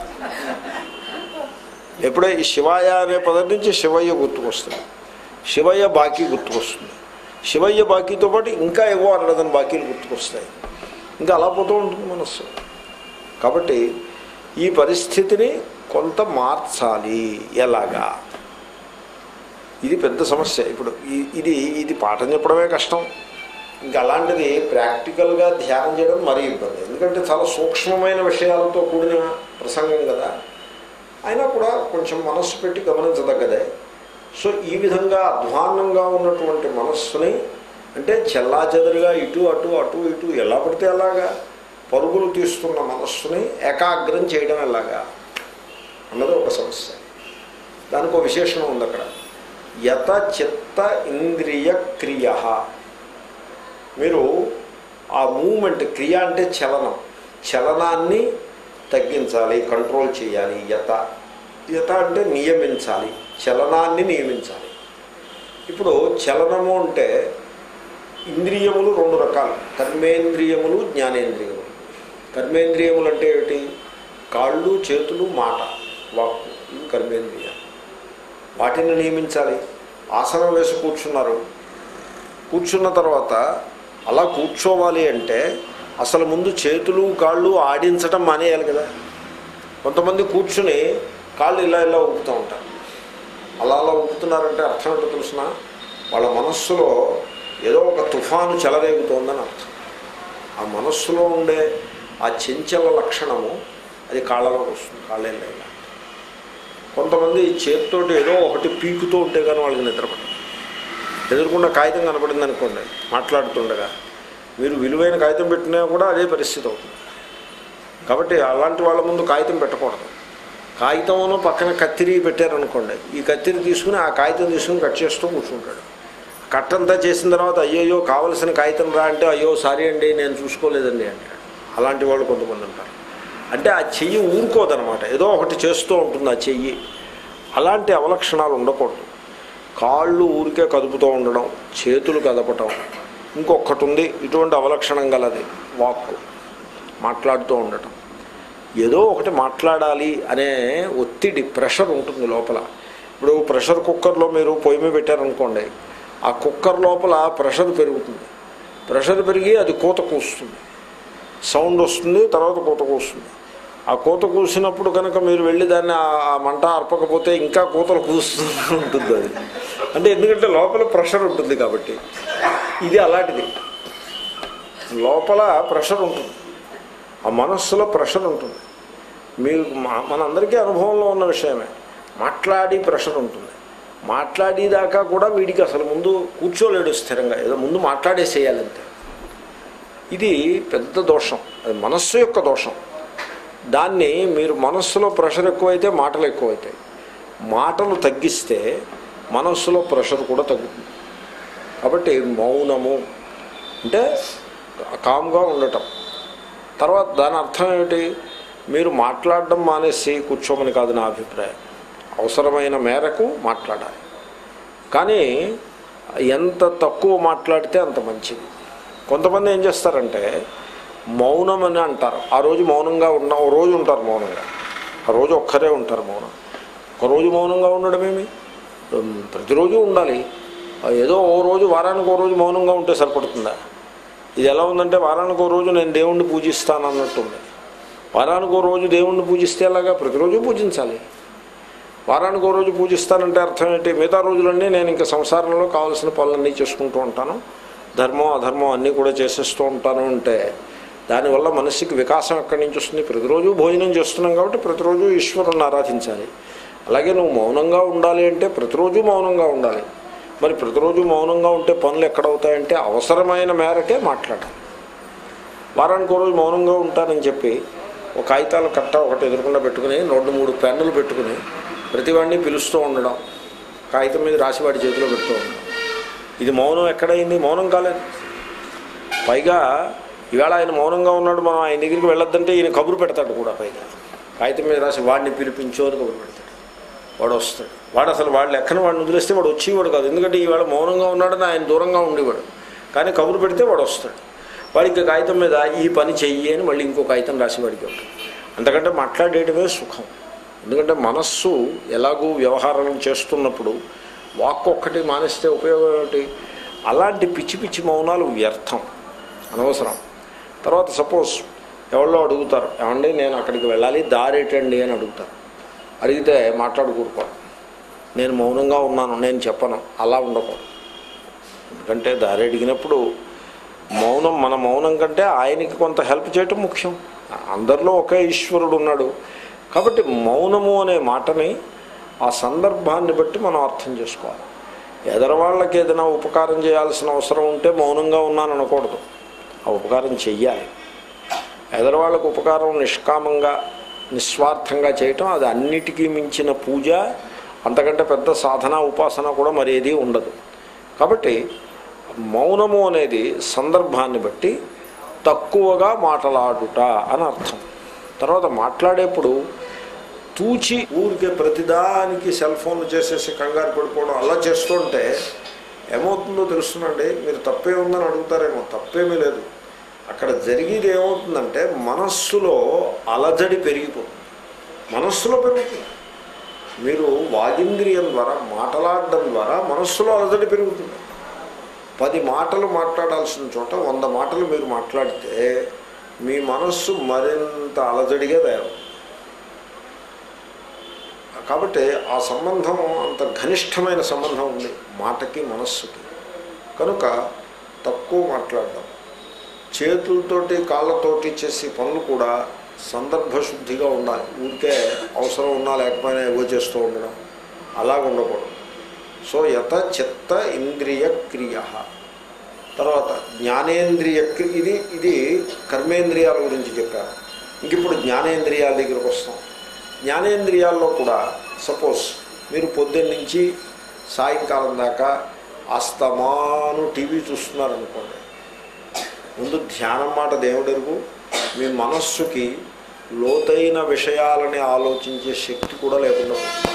ఎప్పుడో ఈ శివాయ అనే పదం నుంచి శివయ్య గుర్తుకొస్తాడు శివయ్య బాకీ గుర్తుకొస్తుంది శివయ్య బాకీతో పాటు ఇంకా ఏవో అరడదని బాకీలు గుర్తుకొస్తాయి ఇంకా అలా పోతూ ఉంటుంది మనస్సు కాబట్టి ఈ పరిస్థితిని కొంత మార్చాలి ఎలాగా ఇది పెద్ద సమస్య ఇప్పుడు ఈ- ఇది ఇది పాఠం చెప్పడమే కష్టం ఇంకా అలాంటిది ప్రాక్టికల్గా ధ్యానం చేయడం మరీ ఇబ్బంది ఎందుకంటే చాలా సూక్ష్మమైన విషయాలతో కూడిన ప్రసంగం కదా అయినా కూడా కొంచెం మనస్సు పెట్టి గమనించదగ్గదే సో ఈ విధంగా అధ్వాన్నంగా ఉన్నటువంటి మనస్సుని అంటే చెల్లాచెదరుగా ఇటు అటు అటు ఇటు ఎలా పడితే అలాగా పరుగులు తీస్తున్న మనస్సుని ఏకాగ్రం చేయడం ఎలాగా అన్నది ఒక సమస్య దానికి ఒక విశేషణం ఉంది అక్కడ యత చిత్త ఇంద్రియ క్రియ మీరు ఆ మూమెంట్ క్రియ అంటే చలనం చలనాన్ని తగ్గించాలి కంట్రోల్ చేయాలి యత యత అంటే నియమించాలి చలనాన్ని నియమించాలి ఇప్పుడు చలనము అంటే ఇంద్రియములు రెండు రకాలు కర్మేంద్రియములు జ్ఞానేంద్రియములు కర్మేంద్రియములు అంటే ఏమిటి కాళ్ళు చేతులు మాట వాక్కు ఇవి కర్మేంద్రియాలు వాటిని నియమించాలి ఆసనం వేసి కూర్చున్నారు కూర్చున్న తర్వాత అలా కూర్చోవాలి అంటే అసలు ముందు చేతులు కాళ్ళు ఆడించడం మానేయాలి కదా కొంతమంది కూర్చుని కాళ్ళు ఇలా ఇలా ఊపుతూ ఉంటారు అలా అలా ఊపుతున్నారంటే అర్థం ఏంటో తెలిసిన వాళ్ళ మనస్సులో ఏదో ఒక తుఫాను చెలరేగుతోందని అర్థం ఆ మనస్సులో ఉండే ఆ చెంచల లక్షణము అది కాళ్ళలోకి వస్తుంది కాళ్ళేం లేదా కొంతమంది చేతితోటి ఏదో ఒకటి పీకుతూ ఉంటే కానీ వాళ్ళకి నిద్రపడదు ఎదురుకుండా కాగితం కనపడింది అనుకోండి మాట్లాడుతుండగా మీరు విలువైన కాగితం పెట్టినా కూడా అదే పరిస్థితి అవుతుంది కాబట్టి అలాంటి వాళ్ళ ముందు కాగితం పెట్టకూడదు కాగితంలో పక్కన కత్తిరి పెట్టారనుకోండి ఈ కత్తిరి తీసుకుని ఆ కాగితం తీసుకుని కట్ చేస్తూ కూర్చుంటాడు కట్ అంతా చేసిన తర్వాత అయ్యయ్యో కావలసిన కాగితం రా అంటే అయ్యో సారీ అండి నేను చూసుకోలేదండి అంటాడు అలాంటి వాళ్ళు కొంతమంది ఉంటారు అంటే ఆ చెయ్యి ఊరుకోదనమాట ఏదో ఒకటి చేస్తూ ఉంటుంది ఆ చెయ్యి అలాంటి అవలక్షణాలు ఉండకూడదు కాళ్ళు ఊరికే కదుపుతూ ఉండడం చేతులు కదపటం ఇంకొకటి ఉంది ఇటువంటి అవలక్షణం గలది వాక్కు మాట్లాడుతూ ఉండటం ఏదో ఒకటి మాట్లాడాలి అనే ఒత్తిడి ప్రెషర్ ఉంటుంది లోపల ఇప్పుడు ప్రెషర్ కుక్కర్లో మీరు పొయ్యి మీద పెట్టారనుకోండి ఆ కుక్కర్ లోపల ప్రెషర్ పెరుగుతుంది ప్రెషర్ పెరిగి అది కూత కూస్తుంది సౌండ్ వస్తుంది తర్వాత కూత కూస్తుంది ఆ కూత కూసినప్పుడు కనుక మీరు వెళ్ళి దాన్ని ఆ- ఆ మంట అర్పకపోతే ఇంకా కూతలు కూస్తూ ఉంటుంది అది అంటే ఎందుకంటే లోపల ప్రెషర్ ఉంటుంది కాబట్టి ఇది అలాంటిది లోపల ప్రెషర్ ఉంటుంది ఆ మనస్సులో ప్రెషర్ ఉంటుంది మీరు మా- మనందరికీ అనుభవంలో ఉన్న విషయమే మాట్లాడి ప్రెషర్ ఉంటుంది మాట్లాడేదాకా కూడా వీడికి అసలు ముందు కూర్చోలేడు స్థిరంగా ఏదో ముందు మాట్లాడేసేయాలంతే ఇది పెద్ద దోషం అది మనస్సు యొక్క దోషం దాన్ని మీరు మనస్సులో ప్రెషర్ ఎక్కువైతే మాటలు ఎక్కువైతాయి మాటలు తగ్గిస్తే మనస్సులో ప్రెషర్ కూడా తగ్గుతుంది కాబట్టి మౌనము అంటే కామ్గా ఉండటం తర్వాత దాని అర్థం ఏమిటి మీరు మాట్లాడడం మానేసి కూర్చోమని కాదు నా అభిప్రాయం అవసరమైన మేరకు మాట్లాడాలి కానీ ఎంత తక్కువ మాట్లాడితే అంత మంచిది కొంతమంది ఏం చేస్తారంటే మౌనం అని అంటారు ఆ రోజు మౌనంగా ఉన్న ఓ రోజు ఉంటారు మౌనంగా ఆ రోజు ఒక్కరే ఉంటారు మౌనం ఒక రోజు మౌనంగా ఉండడమేమి ఉమ్, ప్రతిరోజు ఉండాలి ఆ ఏదో ఓ రోజు వారానికి ఓ రోజు మౌనంగా ఉంటే సరిపడుతుందా ఇది ఎలా ఉందంటే వారానికి ఓ రోజు నేను దేవుణ్ణి పూజిస్తాను అన్నట్టుంది వారానికి ఓ రోజు దేవుణ్ణి పూజిస్తే ఎలాగా ప్రతిరోజు పూజించాలి వారానికి ఓ రోజు పూజిస్తానంటే అర్థం ఏంటి మిగతా రోజులన్నీ నేను ఇంకా సంసారంలో కావాల్సిన పనులన్నీ చేసుకుంటూ ఉంటాను ధర్మం అధర్మం అన్నీ కూడా చేసేస్తూ ఉంటాను అంటే దానివల్ల మనస్సుకి వికాసం ఎక్కడి నుంచి వస్తుంది ప్రతిరోజు భోజనం చేస్తున్నాం కాబట్టి ప్రతిరోజు ఈశ్వరుని ఆరాధించాలి అలాగే నువ్వు మౌనంగా ఉండాలి అంటే ప్రతిరోజు మౌనంగా ఉండాలి మరి ప్రతిరోజు మౌనంగా ఉంటే పనులు ఎక్కడవుతాయంటే అవసరమైన మేరకే మాట్లాడాలి వారానికి ఒక రోజు మౌనంగా ఉంటానని చెప్పి ఒక కాగితాలు కట్ట ఒకటి ఎదురకుండా పెట్టుకుని రెండు మూడు పెన్నులు పెట్టుకుని ప్రతివాడిని పిలుస్తూ ఉండడం కాగితం మీద రాసి వాడి చేతిలో పెడుతూ ఉండడం ఇది మౌనం ఎక్కడైంది మౌనం కాలేదు పైగా ఈవేళ ఆయన మౌనంగా ఉన్నాడు మనం ఆయన దగ్గరికి వెళ్ళొద్దంటే ఈయన కబురు పెడతాడు కూడా పైగా కాగితం మీద రాసి వాడిని పిలిపించో అని కబురు పెడతాడు వాడు వస్తాడు వాడు అసలు వాడు లెక్కన వాడిని వదిలేస్తే వాడు వచ్చేవాడు కాదు ఎందుకంటే ఈవేళ మౌనంగా ఉన్నాడని ఆయన దూరంగా ఉండేవాడు కానీ కబురు పెడితే వాడు వస్తాడు వాడికి కాగితం మీద ఈ పని చెయ్యి అని మళ్ళీ ఇంకో కాగితం రాసి వాడికి ఇవ్వడం అంతకంటే మాట్లాడేయడమే సుఖం ఎందుకంటే మనస్సు ఎలాగూ వ్యవహారం చేస్తున్నప్పుడు వాక్ ఒక్కటి మానేస్తే ఉపయోగం ఏమిటి అలాంటి పిచ్చి పిచ్చి మౌనాలు వ్యర్థం అనవసరం తర్వాత సపోజ్ ఎవరో అడుగుతారు ఏమండి నేను అక్కడికి వెళ్ళాలి దారేటండి అని అడుగుతారు అడిగితే మాట్లాడుకూరుకోరు నేను మౌనంగా ఉన్నాను నేను చెప్పను అలా ఉండకూడదు ఎందుకంటే దారి అడిగినప్పుడు మౌనం మన మౌనం కంటే ఆయనకి కొంత హెల్ప్ చేయటం ముఖ్యం అందరిలో ఒకే ఈశ్వరుడు ఉన్నాడు కాబట్టి మౌనము అనే మాటని ఆ సందర్భాన్ని బట్టి మనం అర్థం చేసుకోవాలి ఎదరవాళ్ళకి ఏదైనా ఉపకారం చేయాల్సిన అవసరం ఉంటే మౌనంగా ఉన్నాను అనకూడదు ఆ ఉపకారం చెయ్యాలి ఎదరవాళ్ళకు ఉపకారం నిష్కామంగా నిస్వార్థంగా చేయటం అది అన్నిటికీ మించిన పూజ అంతకంటే పెద్ద సాధన ఉపాసన కూడా మరేది ఉండదు కాబట్టి మౌనము అనేది సందర్భాన్ని బట్టి తక్కువగా మాట్లాడుట అని అర్థం తర్వాత మాట్లాడేప్పుడు తూచి ఊరికే ప్రతిదానికి సెల్ ఫోన్లు చేసేసి కంగారు పడిపోవడం అలా చేస్తుంటే ఏమవుతుందో తెలుస్తుందండి మీరు తప్పే ఉందని అడుగుతారేమో తప్పేమీ లేదు అక్కడ జరిగేది ఏమవుతుందంటే మనస్సులో అలజడి పెరిగిపోతుంది మనస్సులో పెరుగుతుంది మీరు వాగింద్రియం ద్వారా మాటలాడడం ద్వారా మనస్సులో అలజడి పెరుగుతుంది పది మాటలు మాట్లాడాల్సిన చోట వంద మాటలు మీరు మాట్లాడితే మీ మనస్సు మరింత అలజడిగా తయారవుతుంది కాబట్టి ఆ సంబంధం అంత ఘనిష్టమైన సంబంధం ఉంది మాటకి మనస్సుకి కనుక తక్కువ మాట్లాడడం చేతులతోటి కాళ్ళతోటి చేసే పనులు కూడా సందర్భశుద్ధిగా ఉండాలి ఊరికే అవసరం ఉన్నా లేకపోయినా ఏవో చేస్తూ ఉండడం అలాగ ఉండకూడదు సో యత చిత్త ఇంద్రియ క్రియ తర్వాత జ్ఞానేంద్రియ క్రి- ఇది ఇది కర్మేంద్రియాల గురించి చెప్పారు ఇంక ఇప్పుడు జ్ఞానేంద్రియాల దగ్గరకు వస్తాం జ్ఞానేంద్రియాల్లో కూడా సపోజ్ మీరు పొద్దున్న నుంచి సాయంకాలం దాకా అస్తమాను టీవీ చూస్తున్నారనుకోండి ముందు ధ్యానం మాట దేవుడెరుగు మీ మనస్సుకి లోతైన విషయాలని ఆలోచించే శక్తి కూడా లేకుండా పోతుంది.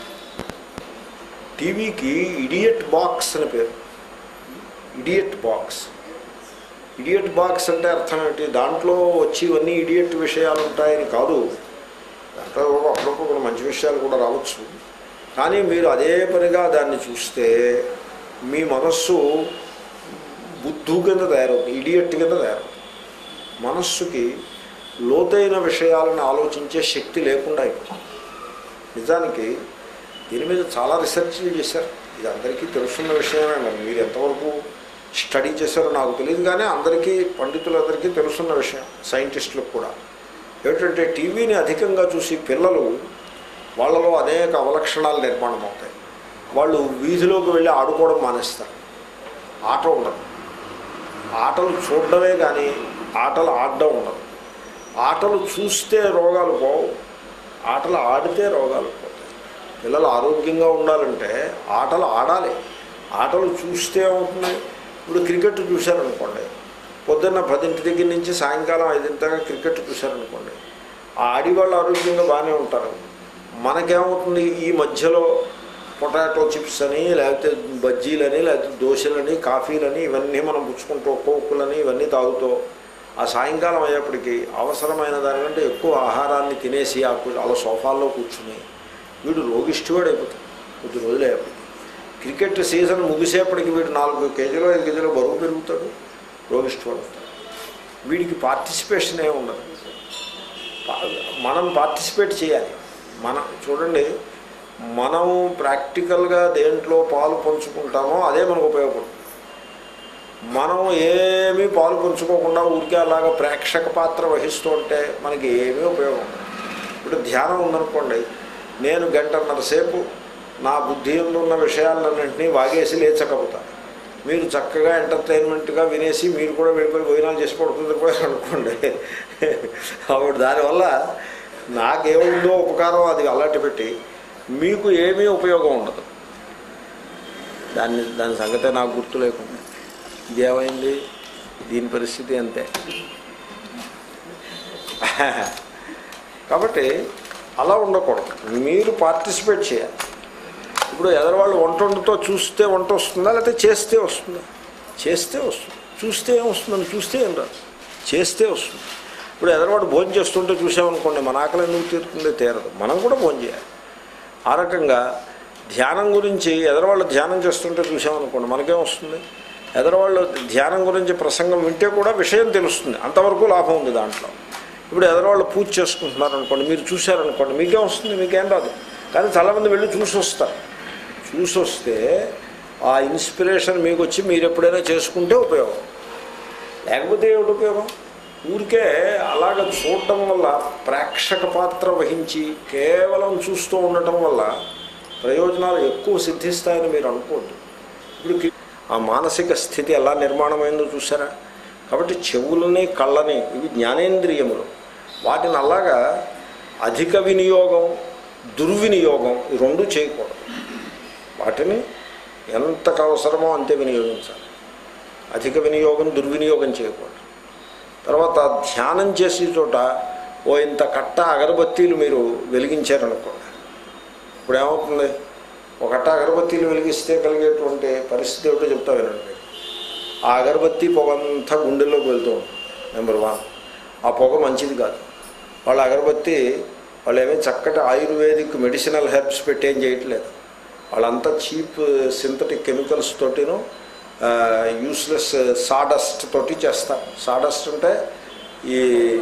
టీవీకి ఇడియట్ బాక్స్ అని పేరు ఇడియట్ బాక్స్ ఇడియట్ బాక్స్ అంటే అర్థం ఏంటి దాంట్లో వచ్చి ఇవన్నీ ఇడియట్ విషయాలు ఉంటాయని కాదు దాంట్లో ఏవో అప్పుడప్పుడు కొన్ని మంచి విషయాలు కూడా రావచ్చు కానీ మీరు అదే పనిగా దాన్ని చూస్తే మీ మనస్సు బుద్ధు కింద తయారవుతుంది ఇడియట్ కింద తయారవుతుంది మనస్సుకి లోతైన విషయాలను ఆలోచించే శక్తి లేకుండా అయిపోతుంది నిజానికి దీని మీద చాలా రీసెర్చ్లు చేశారు ఇది అందరికీ తెలుసున్న విషయమే మరి మీరు ఎంతవరకు స్టడీ చేశారో నాకు తెలియదు కానీ అందరికీ పండితులందరికీ తెలుసున్న విషయం సైంటిస్టులకు కూడా ఏమిటంటే టీవీని అధికంగా చూసి పిల్లలు వాళ్ళలో అనేక అవలక్షణాలు నిర్మాణం అవుతాయి వాళ్ళు వీధిలోకి వెళ్ళి ఆడుకోవడం మానేస్తారు ఆట ఉండదు ఆటలు చూడడమే కానీ ఆటలు ఆడడం ఉండదు ఆటలు చూస్తే రోగాలు పోవు ఆటలు ఆడితే రోగాలు పోతాయి పిల్లలు ఆరోగ్యంగా ఉండాలంటే ఆటలు ఆడాలి ఆటలు చూస్తే ఏమవుతుంది ఇప్పుడు క్రికెట్ చూశారనుకోండి పొద్దున్న పదింటి దగ్గర నుంచి సాయంకాలం ఐదింటి దాకా క్రికెట్ చూశారనుకోండి ఆ ఆడివాళ్ళు ఆరోగ్యంగా బాగానే ఉంటారు మనకేమవుతుంది ఈ మధ్యలో పొటాటో చిప్స్ అని లేకపోతే బజ్జీలని లేకపోతే దోశలని కాఫీలని ఇవన్నీ మనం పుచ్చుకుంటూ కోకులని ఇవన్నీ తాగుతూ ఆ సాయంకాలం అయ్యేప్పటికీ అవసరమైన దానికంటే ఎక్కువ ఆహారాన్ని తినేసి ఆ కు- అలా సోఫాల్లో కూర్చుని వీడు రోగిష్టివాడు అయిపోతాడు కొద్ది రోజులు అయ్యేప్పటికి క్రికెట్ సీజన్ ముగిసేపటికి వీడు నాలుగు కేజీలు ఐదు కేజీలు బరువు పెరుగుతాడు రోగిష్టివాడు అవుతాడు వీడికి పార్టిసిపేషన్ ఏ ఉండదు పా- మనం పార్టిసిపేట్ చేయాలి మనం చూడండి మనం ప్రాక్టికల్గా దేంట్లో పాలు పంచుకుంటామో అదే మనకు ఉపయోగపడుతుంది మనం ఏమీ పాలు పంచుకోకుండా ఊరికే అలాగా ప్రేక్షక పాత్ర వహిస్తూ ఉంటే మనకి ఏమీ ఉపయోగం ఉండదు ఇప్పుడు ధ్యానం ఉందనుకోండి నేను గంటన్నర సేపు నా బుద్ధి ఎందు ఉన్న విషయాలన్నింటినీ వాగేసి లేచకపోతాను మీరు చక్కగా ఎంటర్టైన్మెంట్గా వినేసి మీరు కూడా వెళ్ళిపోయి భోజనాలు చేసి పడుతుంది కూడా అనుకోండి అప్పుడు దానివల్ల నాకేముందో ఉపకారం అది అలాంటి పెట్టి మీకు ఏమీ ఉపయోగం ఉండదు దాన్ని దాని సంగతే నాకు గుర్తు లేకుండా ఇదేమైంది దీని పరిస్థితి అంతే కాబట్టి అలా ఉండకూడదు మీరు పార్టిసిపేట్ చేయాలి ఇప్పుడు ఎదరవాళ్ళు వంట వండుతో చూస్తే వంట వస్తుందా లేకపోతే చేస్తే వస్తుందా చేస్తే వస్తుంది చూస్తే ఏం వస్తుందని చూస్తే ఏం రాదు చేస్తే వస్తుంది ఇప్పుడు ఎదరవాడు భోజనం చేస్తుంటే చూసామనుకోండి మన ఆకలి ఎందుకు తీరుతుందో తీరదు మనం కూడా భోజనం చేయాలి ఆ రకంగా ధ్యానం గురించి ఎదరవాళ్ళు ధ్యానం చేస్తుంటే చూసామనుకోండి మనకేం వస్తుంది ఎదరవాళ్ళు ధ్యానం గురించి ప్రసంగం వింటే కూడా విషయం తెలుస్తుంది అంతవరకు లాభం ఉంది దాంట్లో ఇప్పుడు ఎదరవాళ్ళు పూజ చేసుకుంటున్నారు అనుకోండి మీరు చూశారనుకోండి మీకేం వస్తుంది మీకేం రాదు కానీ చాలామంది వెళ్ళి చూసి వస్తారు చూసి వస్తే ఆ ఇన్స్పిరేషన్ మీకు వచ్చి మీరు ఎప్పుడైనా చేసుకుంటే ఉపయోగం లేకపోతే ఏమిటి ఉపయోగం ఊరికే అలాగ చూడటం వల్ల ప్రేక్షక పాత్ర వహించి కేవలం చూస్తూ ఉండటం వల్ల ప్రయోజనాలు ఎక్కువ సిద్ధిస్తాయని మీరు అనుకోవద్దు ఇప్పుడు కి- ఆ మానసిక స్థితి ఎలా నిర్మాణమైందో చూసారా కాబట్టి చెవులని కళ్ళని ఇవి జ్ఞానేంద్రియములు వాటిని అలాగా అధిక వినియోగం దుర్వినియోగం ఈ రెండు చేయకూడదు వాటిని ఎంతకు అవసరమో అంతే వినియోగించాలి అధిక వినియోగం దుర్వినియోగం చేయకూడదు తర్వాత ధ్యానం చేసే చోట ఓ ఇంత కట్ట అగరబత్తీలు మీరు వెలిగించారనుకోండి ఇప్పుడు ఏమవుతుంది ఒక కట్ట అగరబత్తీలు వెలిగిస్తే కలిగేటువంటి పరిస్థితి ఏమిటో చెప్తా వినండి మీరు. ఆ అగరబత్తి పొగంతా గుండెల్లోకి వెళ్తూ ఉంటుంది నెంబర్ వన్ ఆ పొగ మంచిది కాదు వాళ్ళ అగరబత్తి వాళ్ళు ఏమీ చక్కటి ఆయుర్వేదిక్ మెడిసినల్ హెర్బ్స్ పెట్టి ఏం చేయట్లేదు వాళ్ళంతా చీప్ సింథటిక్ కెమికల్స్ తోటిను యూస్లెస్ సాడస్ట్ తోటి చేస్తారు సాడస్ట్ అంటే ఈ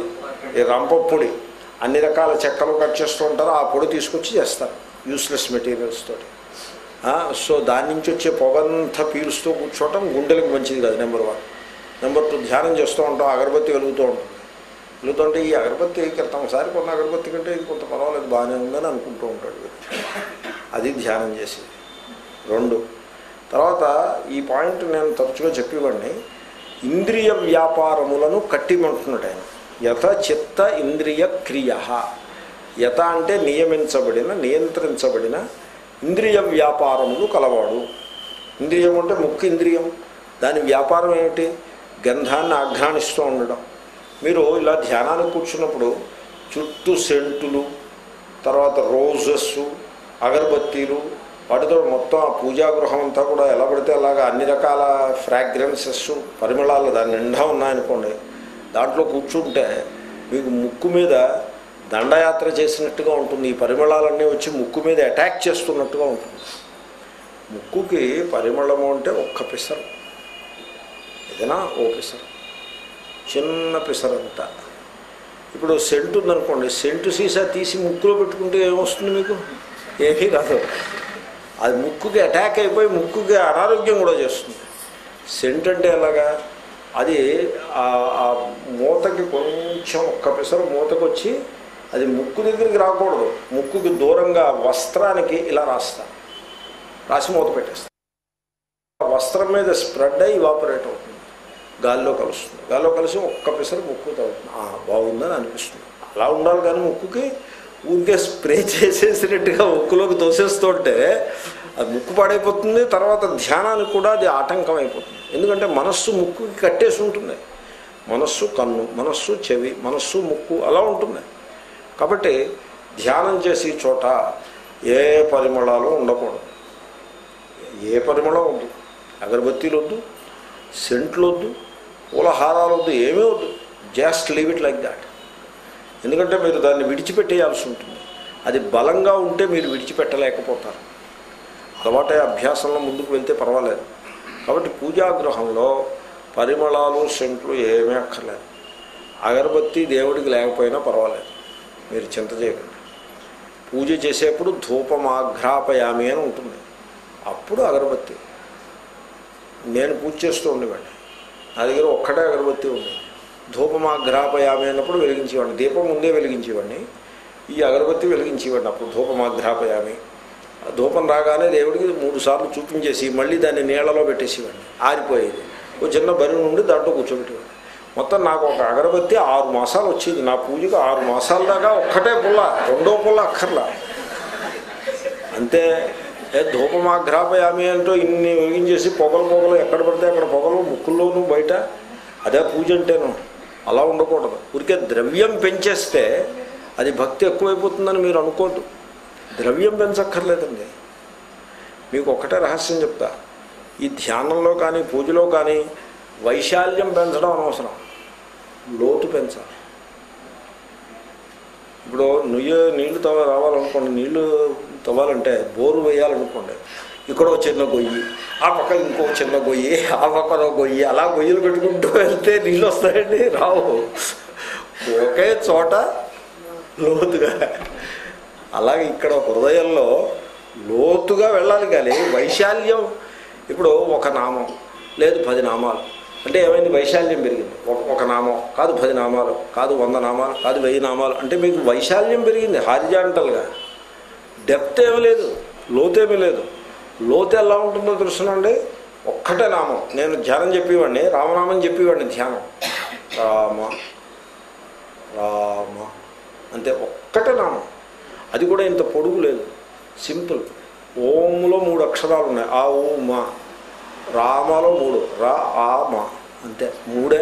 ఈ రంప పొడి అన్ని రకాల చెక్కలు కట్ చేస్తూ ఉంటారు ఆ పొడి తీసుకొచ్చి చేస్తారు యూస్లెస్ మెటీరియల్స్ తోటి ఆ, సో దాని నుంచి వచ్చే పొగంతా పీలుస్తూ కూర్చోవటం గుండెలకు మంచిది కాదు నెంబర్ వన్ నెంబర్ టూ ధ్యానం చేస్తూ ఉంటాం అగరబత్తి వెలుగుతూ ఉంటుంది వెలుగుతుంటే ఈ అగరబత్తి క్రితం సారి కొన్న అగరబత్తి కంటే ఇది కొంత పర్వాలేదు బాగానే ఉందని అనుకుంటూ ఉంటాడు వీడు. అది ధ్యానం చేసేది రెండు తర్వాత ఈ పాయింట్ నేను తరచుగా చెప్పేవాడిని ఇంద్రియ వ్యాపారములను కట్టిమంటున్నాడు ఆయన యథ చిత్త ఇంద్రియ క్రియ యథ అంటే నియమించబడిన నియంత్రించబడిన ఇంద్రియ వ్యాపారములు కలవాడు ఇంద్రియం అంటే ముఖ్య ఇంద్రియం దాని వ్యాపారం ఏమిటి గంధాన్ని ఆఘ్రాణిస్తూ ఉండడం మీరు ఇలా ధ్యానానికి కూర్చున్నప్పుడు చుట్టూ సెంటులు తర్వాత రోజెస్ అగరబత్తీలు వాటితో మొత్తం ఆ పూజా గృహం అంతా కూడా ఎలా పడితే అలాగా అన్ని రకాల ఫ్రాగ్రెన్సెస్ పరిమళాలు దాని నిండా ఉన్నాయనుకోండి దాంట్లో కూర్చుంటే మీకు ముక్కు మీద దండయాత్ర చేసినట్టుగా ఉంటుంది ఈ పరిమళాలన్నీ వచ్చి ముక్కు మీద అటాక్ చేస్తున్నట్టుగా ఉంటుంది ముక్కుకి పరిమళము అంటే ఒక్క పిసరు ఏదైనా ఓ పిసరు చిన్న పిసరంతా ఇప్పుడు సెంటు ఉందనుకోండి సెంటు సీసా తీసి ముక్కులో పెట్టుకుంటే ఏమొస్తుంది మీకు ఏమీ రాదు అది ముక్కుకి అటాక్ అయిపోయి ముక్కుకి అనారోగ్యం కూడా చేస్తుంది సెంట్ అంటే ఎలాగా అది ఆ- ఆ మూతకి కొంచెం ఒక్క పిసరు మూతకు వచ్చి అది ముక్కు దగ్గరికి రాకూడదు ముక్కుకి దూరంగా వస్త్రానికి ఇలా రాస్తా రాసి మూత పెట్టేస్తా ఆ వస్త్రం మీద స్ప్రెడ్ అయ్యి ఇవాపరేట్ అవుతుంది గాల్లో కలుస్తుంది గాల్లో కలిసి ఒక్క పిసరు ముక్కు తగ్గుతుంది ఆ, బాగుందని అనిపిస్తుంది అలా ఉండాలి కానీ ముక్కుకి ఊరికే స్ప్రే చేసేసినట్టుగా ముక్కులోకి తోసేస్తుంటే అది ముక్కు పాడైపోతుంది తర్వాత ధ్యానానికి కూడా అది ఆటంకం అయిపోతుంది ఎందుకంటే మనస్సు ముక్కుకి కట్టేసి ఉంటుంది మనస్సు కన్ను మనస్సు చెవి మనస్సు ముక్కు అలా ఉంటుంది కాబట్టి ధ్యానం చేసే చోట ఏ పరిమళాలు ఉండకూడదు ఏ పరిమళం వద్దు అగరబత్తీలు వద్దు సెంట్లు వద్దు పూలహారాలు వద్దు ఏమీ వద్దు just leave it like that ఎందుకంటే మీరు దాన్ని విడిచిపెట్టేయాల్సి ఉంటుంది అది బలంగా ఉంటే మీరు విడిచిపెట్టలేకపోతారు అలవాటే అభ్యాసంలో ముందుకు వెళ్తే పర్వాలేదు కాబట్టి పూజాగృహంలో పరిమళాలు సెంట్లు ఏమీ అక్కర్లేదు అగరబత్తి దేవుడికి లేకపోయినా పర్వాలేదు మీరు చింత చేయకండి పూజ చేసేప్పుడు ధూపమాఘ్రాపయామి అని ఉంటుంది అప్పుడు అగరబత్తి నేను పూజ చేస్తూ ఉండేవాడిని నా దగ్గర ఒక్కటే అగరబత్తి ఉంది ధూపమాఘ్రాపయామి అన్నప్పుడు వెలిగించేవాడిని దీపం ముందే వెలిగించేవాడిని ఈ అగరబత్తి వెలిగించేవాడిని అప్పుడు ధూపమాఘ్రాపయామి ఆ ధూపం రాగానే దేవుడికి మూడు సార్లు చూపించేసి మళ్ళీ దాన్ని నీళ్ళలో పెట్టేసేవాడిని ఆరిపోయేది ఓ చిన్న బరి నుండి దాంట్లో కూర్చోబెట్టేవాడిని మొత్తం నాకు ఒక అగరబత్తి ఆరు మాసాలు వచ్చింది నా పూజకు ఆరు మాసాల దాకా ఒక్కటే పుల్ల రెండో పుల్ల అక్కర్లా అంతే ఏ ధూపమాఘ్రాపయామి అంటూ ఇన్ని వెలిగించేసి పొగలు పొగలు ఎక్కడ పడితే అక్కడ పొగలు ముక్కుల్లోనూ బయట అదే పూజ అంటేను అలా ఉండకూడదు ఊరికే ద్రవ్యం పెంచేస్తే అది భక్తి ఎక్కువైపోతుందని మీరు అనుకోద్దు ద్రవ్యం పెంచక్కర్లేదండి మీకు ఒక్కటే రహస్యం చెప్తా ఈ ధ్యానంలో కానీ పూజలో కానీ వైశాల్యం పెంచడం అనవసరం లోతు పెంచాలి ఇప్పుడు నుయ్య నీళ్లు తవ్వ రావాలనుకోండి నీళ్లు తవ్వాలంటే బోరు వేయాలనుకోండి ఇక్కడ ఒక చిన్న గొయ్యి ఆ పక్కన ఇంకో చిన్న గొయ్యి ఆ పక్కన ఒక గొయ్యి అలా గొయ్యలు పెట్టుకుంటూ వెళ్తే నీళ్ళు వస్తాయండి రావు ఒకే చోట లోతుగా అలాగే ఇక్కడ హృదయంలో లోతుగా వెళ్ళాలి కానీ వైశాల్యం ఇప్పుడు ఒక నామం లేదు పది నామాలు అంటే ఏమైంది వైశాల్యం పెరిగింది ఒక ఒక నామం కాదు పది నామాలు కాదు వంద నామాలు కాదు వెయ్యి నామాలు అంటే మీకు వైశాల్యం పెరిగింది హారిజాంటల్గా డెప్త్ ఏమీ లేదు లోతేమీ లేదు లోతు ఎలా ఉంటుందో తెలుసునండి ఒక్కటే నామం నేను ధ్యానం చెప్పేవాడిని రామనామం చెప్పేవాడిని ధ్యానం రామ రామ అంతే ఒక్కటే నామం అది కూడా ఇంత పొడుగు లేదు సింపుల్ ఓంలో మూడు అక్షరాలు ఉన్నాయి ఆ ఓ మా రామలో మూడు రా ఆ మా అంతే మూడే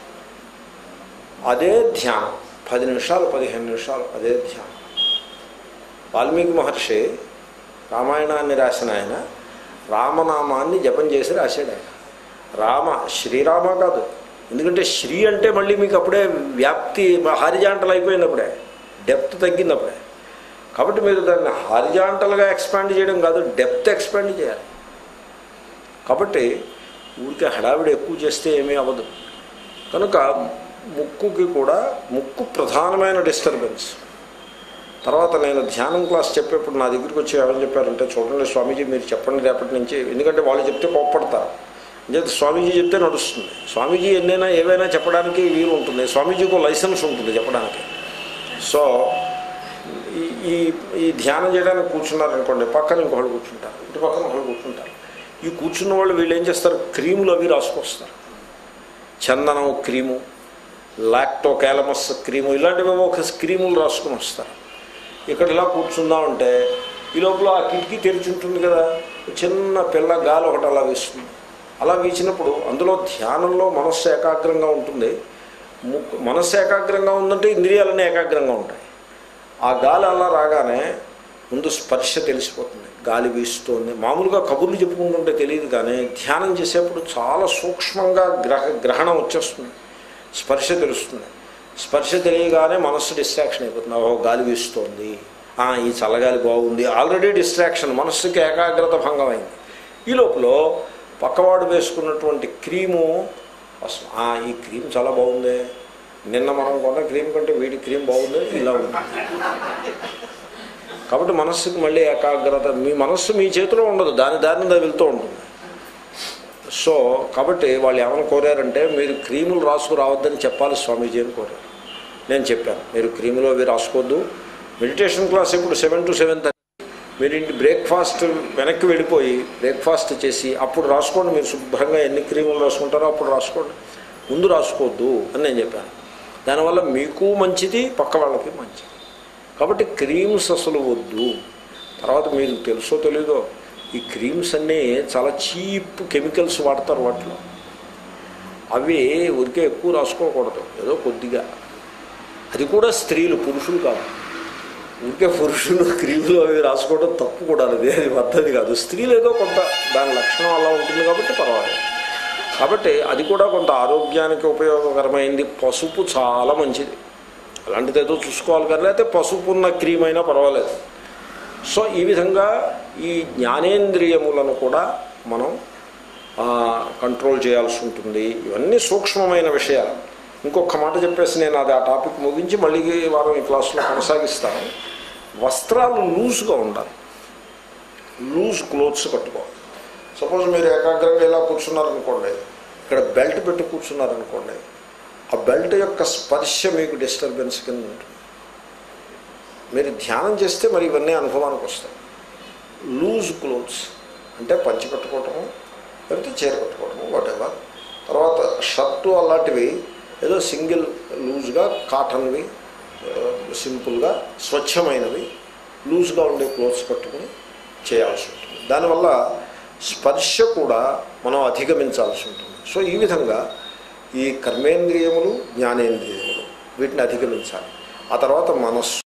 అదే ధ్యానం పది నిమిషాలు పదిహేను నిమిషాలు అదే ధ్యానం వాల్మీకి మహర్షి రామాయణాన్ని రాసిన ఆయన రామనామాన్ని జపం చేసి రాశాడు ఆయన రామ శ్రీరామ కాదు ఎందుకంటే శ్రీ అంటే మళ్ళీ మీకు అప్పుడే వ్యాప్తి హారిజాంటల్ అయిపోయినప్పుడే డెప్త్ తగ్గినప్పుడే కాబట్టి మీరు దాన్ని హారిజాంటల్గా ఎక్స్పాండ్ చేయడం కాదు డెప్త్ ఎక్స్పాండ్ చేయాలి కాబట్టి ఊరికే హడావిడి ఎక్కువ చేస్తే ఏమీ అవ్వదు కనుక ముక్కుకి కూడా ముక్కు ప్రధానమైన డిస్టర్బెన్స్ తర్వాత నేను ధ్యానం క్లాస్ చెప్పేప్పుడు నా దగ్గరికి వచ్చి ఏమని చెప్పారంటే చూడండి స్వామీజీ మీరు చెప్పండి రేపటి నుంచి ఎందుకంటే వాళ్ళు చెప్తే కోప్పడతారు అంచేత స్వామీజీ చెప్తే నడుస్తుంది స్వామీజీ ఎన్నైనా ఏవైనా చెప్పడానికి వీలు ఉంటుంది స్వామీజీకి లైసెన్స్ ఉంటుంది చెప్పడానికి సో ఈ- ఈ ఈ ధ్యానం చేయడానికి కూర్చున్నారనుకోండి పక్కన ఇంకొకళ్ళు కూర్చుంటారు ఇటు పక్కన ఒకళ్ళు కూర్చుంటారు ఈ కూర్చున్న వాళ్ళు వీళ్ళు ఏం చేస్తారు క్రీములు అవి రాసుకొస్తారు చందనం క్రీము లాక్టో క్యాలమస్ క్రీము ఇలాంటివి ఒక క్రీములు రాసుకుని వస్తారు ఇక్కడ ఇలా కూర్చుందామంటే ఈ లోపల ఆ కిటికీ తెరిచి ఉంటుంది కదా చిన్న పిల్ల గాలి ఒకటి అలా వీస్తుంది అలా వీచినప్పుడు అందులో ధ్యానంలో మనస్సు ఏకాగ్రంగా ఉంటుంది ముక్కు మనస్సు ఏకాగ్రంగా ఉందంటే ఇంద్రియాలన్నీ ఏకాగ్రంగా ఉంటాయి ఆ గాలి అలా రాగానే ముందు స్పర్శ తెలిసిపోతుంది గాలి వీస్తోంది మామూలుగా కబుర్లు చెప్పుకుంటుంటే తెలియదు కానీ ధ్యానం చేసేప్పుడు చాలా సూక్ష్మంగా గ్రహ గ్రహణం వచ్చేస్తుంది స్పర్శ తెలుస్తుంది స్పర్శ తెలియగానే మనస్సు డిస్ట్రాక్షన్ అయిపోతుంది ఓహో గాలి వీస్తోంది ఆ, ఈ చల్లగాలి బాగుంది ఆల్రెడీ డిస్ట్రాక్షన్ మనస్సుకి ఏకాగ్రత భంగం అయింది ఈ లోపల పక్కవాడు వేసుకున్నటువంటి క్రీము వస్తుంది. ఆ, ఈ క్రీమ్ చాలా బాగుంది నిన్న మనం కొన్న క్రీమ్ కంటే వీడి క్రీమ్ బాగుంది ఇలా ఉంది కాబట్టి మనస్సుకి మళ్ళీ ఏకాగ్రత మీ మనస్సు మీ చేతిలో ఉండదు దాని దారిని అది వెళ్తూ ఉంటుంది సో కాబట్టి వాళ్ళు ఏమైనా కోరారంటే మీరు క్రీములు రాసుకు రావద్దని చెప్పాలి స్వామీజీ అని కోరారు నేను చెప్పాను మీరు క్రీములు అవి రాసుకోవద్దు మెడిటేషన్ క్లాస్ ఇప్పుడు సెవెన్ టు సెవెన్ థర్టీ మీరు ఇంటి బ్రేక్ఫాస్ట్ వెనక్కి వెళ్ళిపోయి బ్రేక్ఫాస్ట్ చేసి అప్పుడు రాసుకోండి మీరు శుభ్రంగా ఎన్ని క్రీములు రాసుకుంటారో అప్పుడు రాసుకోండి ముందు రాసుకోవద్దు అని నేను చెప్పాను దానివల్ల మీకు మంచిది పక్క వాళ్ళకి మంచిది కాబట్టి క్రీమ్స్ అసలు వద్దు తర్వాత మీకు తెలుసో తెలీదో ఈ క్రీమ్స్ అన్నీ చాలా చీప్ కెమికల్స్ వాడతారు వాటిలో అవి ఊరికే ఎక్కువ రాసుకోకూడదు ఏదో కొద్దిగా అది కూడా స్త్రీలు పురుషులు కాదు ఊరికే పురుషులు క్రీములు అవి రాసుకోవడం తప్పు కూడా అది అది పద్ధతి కాదు స్త్రీలు ఏదో కొంత దాని లక్షణం అలా ఉంటుంది కాబట్టి పర్వాలేదు కాబట్టి అది కూడా కొంత ఆరోగ్యానికి ఉపయోగకరమైంది పసుపు చాలా మంచిది అలాంటిది ఏదో చూసుకోవాలి కానీ లేకపోతే పసుపు ఉన్న క్రీమ్ అయినా పర్వాలేదు సో ఈ విధంగా ఈ జ్ఞానేంద్రియములను కూడా మనం ఆ, కంట్రోల్ చేయాల్సి ఉంటుంది ఇవన్నీ సూక్ష్మమైన విషయాలు ఇంకొక మాట చెప్పేసి నేను అది ఆ టాపిక్ ముగించి మళ్ళీ ఈ వారం ఈ క్లాస్లో కొనసాగిస్తాను వస్త్రాలు లూజ్గా ఉండాలి లూజ్ క్లోత్స్ కట్టుకోవాలి సపోజ్ మీరు ఏకాగ్రంగా ఇలా కూర్చున్నారనుకోండి ఇక్కడ బెల్ట్ పెట్టి కూర్చున్నారనుకోండి ఆ బెల్ట్ యొక్క స్పర్శ మీకు డిస్టర్బెన్స్ కింద ఉంటుంది మీరు ధ్యానం చేస్తే మరి ఇవన్నీ అనుభవానికి వస్తాయి లూజ్ క్లోత్స్ అంటే పంచి కట్టుకోవటము లేకపోతే చీర కట్టుకోవటము వాటెవర్ తర్వాత షర్టు అలాంటివి ఏదో సింగిల్ లూజ్గా కాటన్వి ఆ, సింపుల్గా స్వచ్ఛమైనవి లూజ్గా ఉండే క్లోత్స్ కట్టుకుని చేయాల్సి ఉంటుంది దానివల్ల స్పర్శ కూడా మనం అధిగమించాల్సి ఉంటుంది సో ఈ విధంగా ఈ కర్మేంద్రియములు జ్ఞానేంద్రియములు వీటిని అధిగమించాలి ఆ తర్వాత మనస్సు